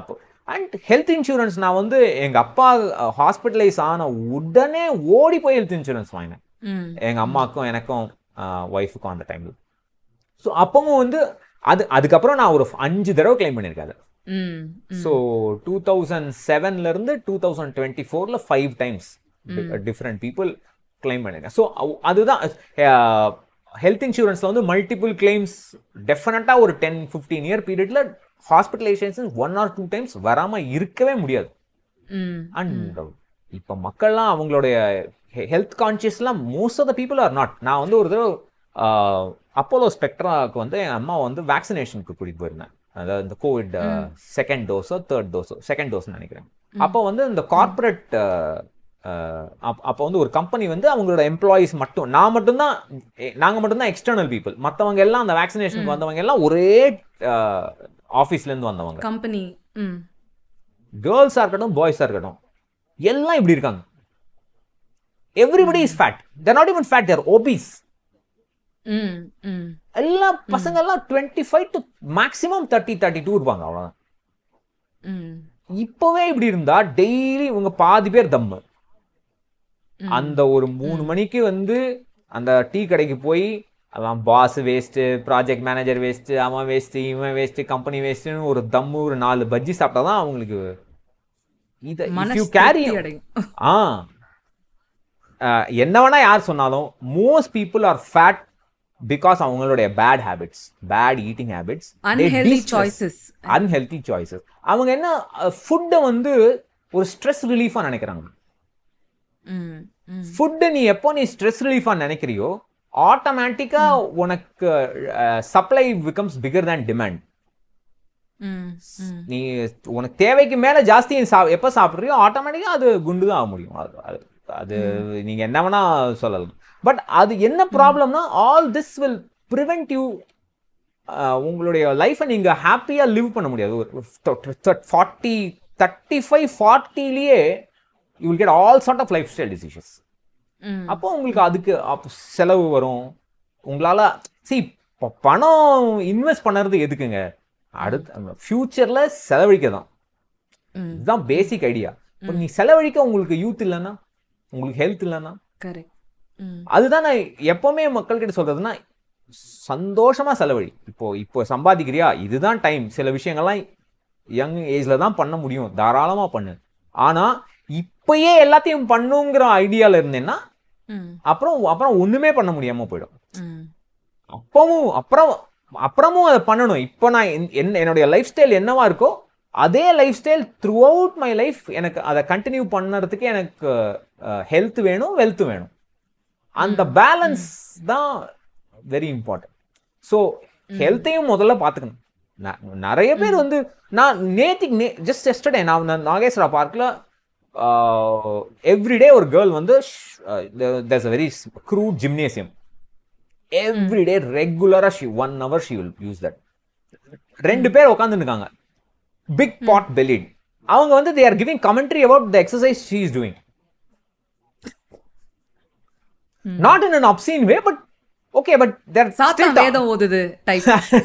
அண்ட் ஹெல்த் இன்சூரன்ஸ் நான் வந்து எங்க அப்பா ஹாஸ்பிட்டலைஸ் ஆன உடனே ஓடி போய் ஹெல்த் இன்சூரன்ஸ் வாங்கினேன் ம் எங்க அம்மாக்கும் எனக்கும் ஒய்ஃபுக்கும் அந்த டைம்ல ஸோ அப்பவும் வந்து அது அதுக்கப்புறம் நான் ஒரு அஞ்சு தடவை கிளைம் பண்ணியிருக்கேன் அதை ம் ஸோ டூ தௌசண்ட் செவன்ல இருந்து டூ தௌசண்ட் டுவெண்ட்டி ஃபோர்ல five times different people claim பண்ணிருக்கேன் ஸோ அதுதான் ஹெல்த் இன்சூரன்ஸ்ல வந்து மல்டிபிள் கிளைம்ஸ் டெஃபினட்டா ஒரு டென் ஃபிஃப்டீன் இயர் பீரியட்ல hospitalisation one or two times வராம இருக்கவே முடியாது ம் அண்ட் இப்போ மக்கள்லாம் அவங்களுடைய ஹெல்த் கான்சியஸ்லாம் most of the people are not நான் வந்து ஒரு தடவை அப்போலோ ஸ்பெக்ட்ராவுக்கு வந்து என் அம்மா வந்து வேக்சினேஷனுக்கு கூட்டிட்டு போயிருந்தேன் அதாவது இந்த கோவிட் செகண்ட் டோஸோ தேர்ட் டோஸோ செகண்ட் டோஸ் நினைக்கிறேன் அப்போ வந்து இந்த கார்ப்பரேட் அப்போ வந்து ஒரு கம்பெனி வந்து அவங்களோட எம்ப்ளாயீஸ் மட்டும் நான் மட்டும்தான் எ- நாங்க மட்டும்தான் எக்ஸ்டர்னல் பீப்புள் மற்றவங்க எல்லாம் அந்த வேக்சினேஷனுக்கு வந்தவங்க எல்லாம் ஒரே ஆஃபீஸ்ல இருந்து வந்தவங்க கம்பெனி ம் கேர்ள்ஸாக இருக்கட்டும் பாய்ஸாக இருக்கட்டும் எல்லாம் இப்படி இருக்காங்க everybody is fat they're not even fat they're obese ம் ம் எல்லா பசங்க எல்லாம் twenty five to maximum thirty thirty two இருப்பாங்க அவ்வளோதான் ம் இப்போவே இப்படி இருந்தா டெய்லி இவங்க பாதி பேர் தம்மு அந்த ஒரு மூணு மணிக்கு வந்து அந்த டீ கடைக்கு போய் அவன் boss waste project manager waste அவன் வேஸ்ட்டு இவன் வேஸ்ட்டு கம்பெனி வேஸ்ட்டுன்னு ஒரு தம்மு ஒரு நாலு பஜ்ஜி சாப்பிட்டா தான் அவங்களுக்கு இதை if மனசு you carry திருப்தி அடையும் ஆ அஹ், என்ன வேணா யார் சொன்னாலும் most people are fat because அவங்களுடைய bad habits bad eating habits unhealthy choices unhealthy choices அவங்க என்ன ஃபுட்டை வந்து ஒரு ஸ்ட்ரெஸ் ரிலீஃபாக நினைக்கிறாங்க ம் ம் ஃபுட்டை நீ எப்போ நீ ஸ்ட்ரெஸ் ரிலீஃபாக நினைக்கிறியோ ஆட்டோமேட்டிக்காக உனக்கு supply becomes bigger than demand ம் ம் நீ உனக்கு தேவைக்கு மேலே ஜாஸ்தி சா எப்போ சாப்பிட்றியோ ஆட்டோமேட்டிக்காக அது குண்டு தான் ஆக முடியும் அது அது அது நீங்கள் என்ன வேணா சொல்லலாம் பட் அது என்ன ப்ராப்ளம்னா all this will prevent you ஆஹ், உங்களுடைய லைஃப்பை நீங்க ஹாப்பியா லிவ் பண்ண முடியாது ஒரு ஃபார்ட்டி தேர்ட்டி ஃபைவ் ஃபார்ட்டிலேயே you will get all sort of lifestyle decisions ம் அப்போ உங்களுக்கு அதுக்கு அப்ப செலவு வரும் உங்களால see இப்போ பணம் இன்வெஸ்ட் பண்ணுறது எதுக்குங்க அடுத்து ஃபியூச்சர்ல செலவழிக்க தான் ம் இதுதான் பேசிக் ஐடியா இப்போ நீ செலவழிக்க உங்களுக்கு யூத் இல்லைன்னா உங்களுக்கு ஹெல்த் இல்லைன்னா கரெக்ட் ம் அதுதான் நான் எப்பவுமே மக்கள்கிட்ட சொல்றதுன்னா சந்தோஷமா செலவழி இப்போ இப்போ சம்பாதிக்கிறியா இதுதான் டைம் சில விஷயங்கள்லாம் யங் ஏஜ்ல தான் பண்ண முடியும் தாராளமா பண்ணு ஆனா இப்பயே எல்லாத்தையும் பண்ணுங்கிற ஐடியால இருந்தேன்னா ம் அப்புறம் அப்புறம் ஒண்ணுமே பண்ண முடியாம போயிடும் ம் அப்பவும் அப்புறம் அப்புறமும் அதை பண்ணணும் இப்போ நான் என்- என்ன என்னுடைய லைஃப் ஸ்டைல் என்னவா இருக்கோ அதே lifestyle throughout my life எனக்கு அதை கண்டினியூ பண்ணுறதுக்கு எனக்கு ஹெல்த் வேணும் வெல்த் வேணும் அந்த பேலன்ஸ் தான் வெரி இம்பார்ட்டன்ட் ஸோ ஹெல்த்தையும் முதல்ல பார்த்துக்கணும் ந- நிறைய பேர் வந்து நான் நேத்திக்கு நே ஜஸ்ட் எஸ்டர்டே நான் நான் நாகேஸ்வரா பார்க்கில் எவ்ரிடே ஒரு கேர்ள் வந்து there's a very crude gymnasium everyday ரெகுலரா she one hour she will use that ரெண்டு பேர் உட்காந்துட்டு இருக்காங்க பிக் பாட் பெலிட் அவங்க வந்து they are giving commentary about the exercise she is doing not in an obscene way but okay but there சாத்தா வேதம் ஓதுது டைப்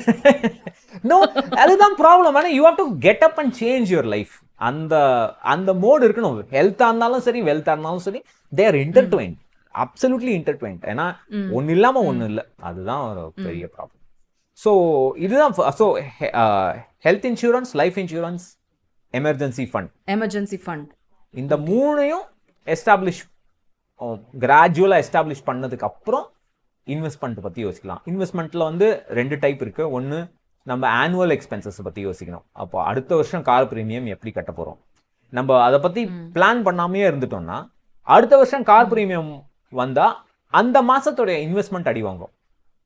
நோ அதுதான் ப்ராப்ளம் ஆனால் you have to get up and change your life அந்த அந்த mode இருக்கணும் ஹெல்த்தாக இருந்தாலும் சரி வெல்த்தாக இருந்தாலும் சரி தேர் இன்டர்ட்வைன் அப்சல்யூட்லி இன்டர்ட்வைன் ஏன்னா ஒன்று இல்லாமல் ஒன்று இல்லை அதுதான் ஒரு பெரிய ப்ராப்ளம் ஸோ இதுதான் so health insurance life insurance emergency fund emergency fund இந்த மூணையும் எஸ்டாப்ளிஷ் கிராஜுவலாக எஸ்டாப்ளிஷ் பண்ணதுக்கு அப்புறம் இன்வெஸ்ட்மெண்ட் பற்றி யோசிக்கலாம் இன்வெஸ்ட்மெண்ட்டில் வந்து ரெண்டு டைப் இருக்குது ஒன்று நம்ம ஆனுவல் எக்ஸ்பென்சஸ் பற்றி யோசிக்கணும் அப்போ அடுத்த வருஷம் கார் ப்ரீமியம் எப்படி கட்ட போகிறோம் நம்ம அதை பற்றி பிளான் பண்ணாமையே இருந்துட்டோம்னா அடுத்த வருஷம் கார் ப்ரீமியம் வந்தால் அந்த மாதத்துடைய இன்வெஸ்ட்மெண்ட் அடி வாங்கும்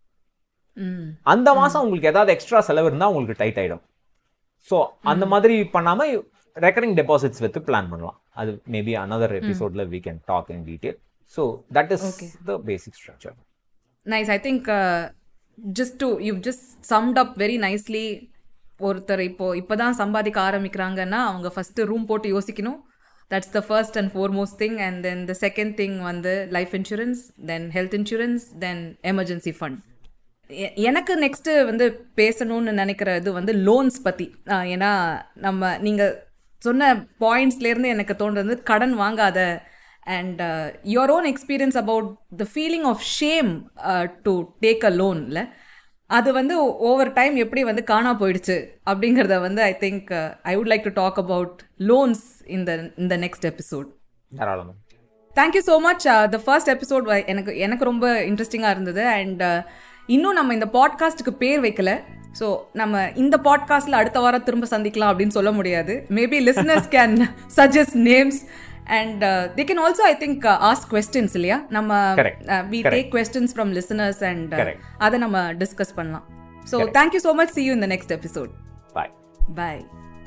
ம் அந்த மாதம் உங்களுக்கு ஏதாவது எக்ஸ்ட்ரா செலவு இருந்தால் உங்களுக்கு டைட் ஆகிடும் ஸோ அந்த மாதிரி பண்ணாமல் ரெக்கரிங் டெபாசிட்ஸ் வச்சு பிளான் பண்ணலாம் அது மேபி another எபிசோட்ல we can talk in detail so that is the basic structure nice I think just to you just summed up very nicely ஒருத்தர் இப்போ இப்போதான் சம்பாதிக்க ஆரம்பிக்கிறாங்கன்னா அவங்க ஃபர்ஸ்ட் ரூம் போட்டு யோசிக்கணும் that's the first and foremost thing and then the second thing வந்து life insurance then health insurance then emergency fund எனக்கு next வந்து பேசணும்னு நினைக்கிற இது வந்து லோன்ஸ் பற்றி ஏன்னா நம்ம நீங்கள் சொன்ன பாயிண்ட்ஸ்லேருந்து எனக்கு தோன்றது கடன் வாங்காத and your own experience about the feeling of shame to take a லோன்ல அது வந்து ஓவர் டைம் எப்படி வந்து காணா போயிடுச்சு அப்படிங்கிறத வந்து I think I would like to talk about loans இந்த இந்த நெக்ஸ்ட் எபிசோட் தாராளமாக thank you so much the first episode எனக்கு எனக்கு ரொம்ப இன்ட்ரெஸ்டிங்காக இருந்தது அண்ட் இன்னும் நம்ம இந்த பாட்காஸ்ட்டுக்கு பேர் வைக்கல ஸோ நம்ம இந்த பாட்காஸ்ட்டில் அடுத்த வாரம் திரும்ப சந்திக்கலாம் அப்படின்னு சொல்ல முடியாது maybe listeners can suggest names and they can also I think ask questions இல்லையா நம்ம Correct. We take questions from listeners and Correct. அதை நம்ம டிஸ்கஸ் பண்ணலாம் so thank you so much see you இந்த நெக்ஸ்ட் எபிசோட் பாய் பாய்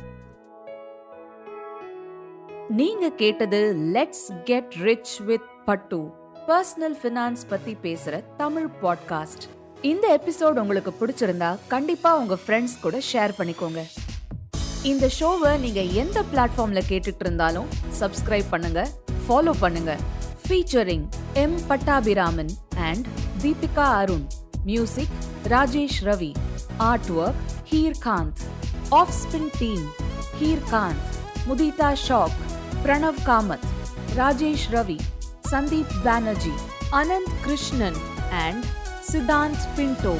நீங்க கேட்டது let's get rich with Pattu personal finance பத்தி பேசுற தமிழ் பாட்காஸ்ட் இந்த எபிசோட் உங்களுக்கு பிடிச்சிருந்தா கண்டிப்பா உங்க ஃப்ரெண்ட்ஸ் கூட ஷேர் பண்ணிக்கோங்க இந்த ஷோவை நீங்க எந்த பிளாட்ஃபார்ம்ல கேட்டுட்டு இருந்தாலும் சப்ஸ்கிரைப் பண்ணுங்க ஃபாலோ பண்ணுங்க featuring M Pattabiraman and Deepika Arun music Rajesh Ravi artwork Heerkanth of spin team Heerkanth Mudita Shah Pranav Kamath Rajesh Ravi Sandeep Banerjee Anand Krishnan and Siddhant Pinto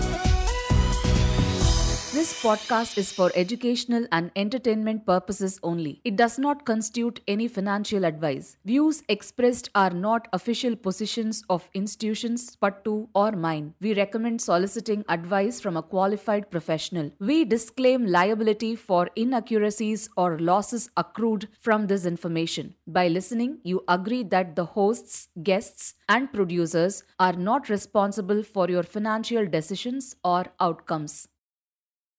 This podcast is for educational and entertainment purposes only. It does not constitute any financial advice. Views expressed are not official positions of institutions, Pattu, or mine. We recommend soliciting advice from a qualified professional. We disclaim liability for inaccuracies or losses accrued from this information. By listening, you agree that the hosts, guests, and producers are not responsible for your financial decisions or outcomes.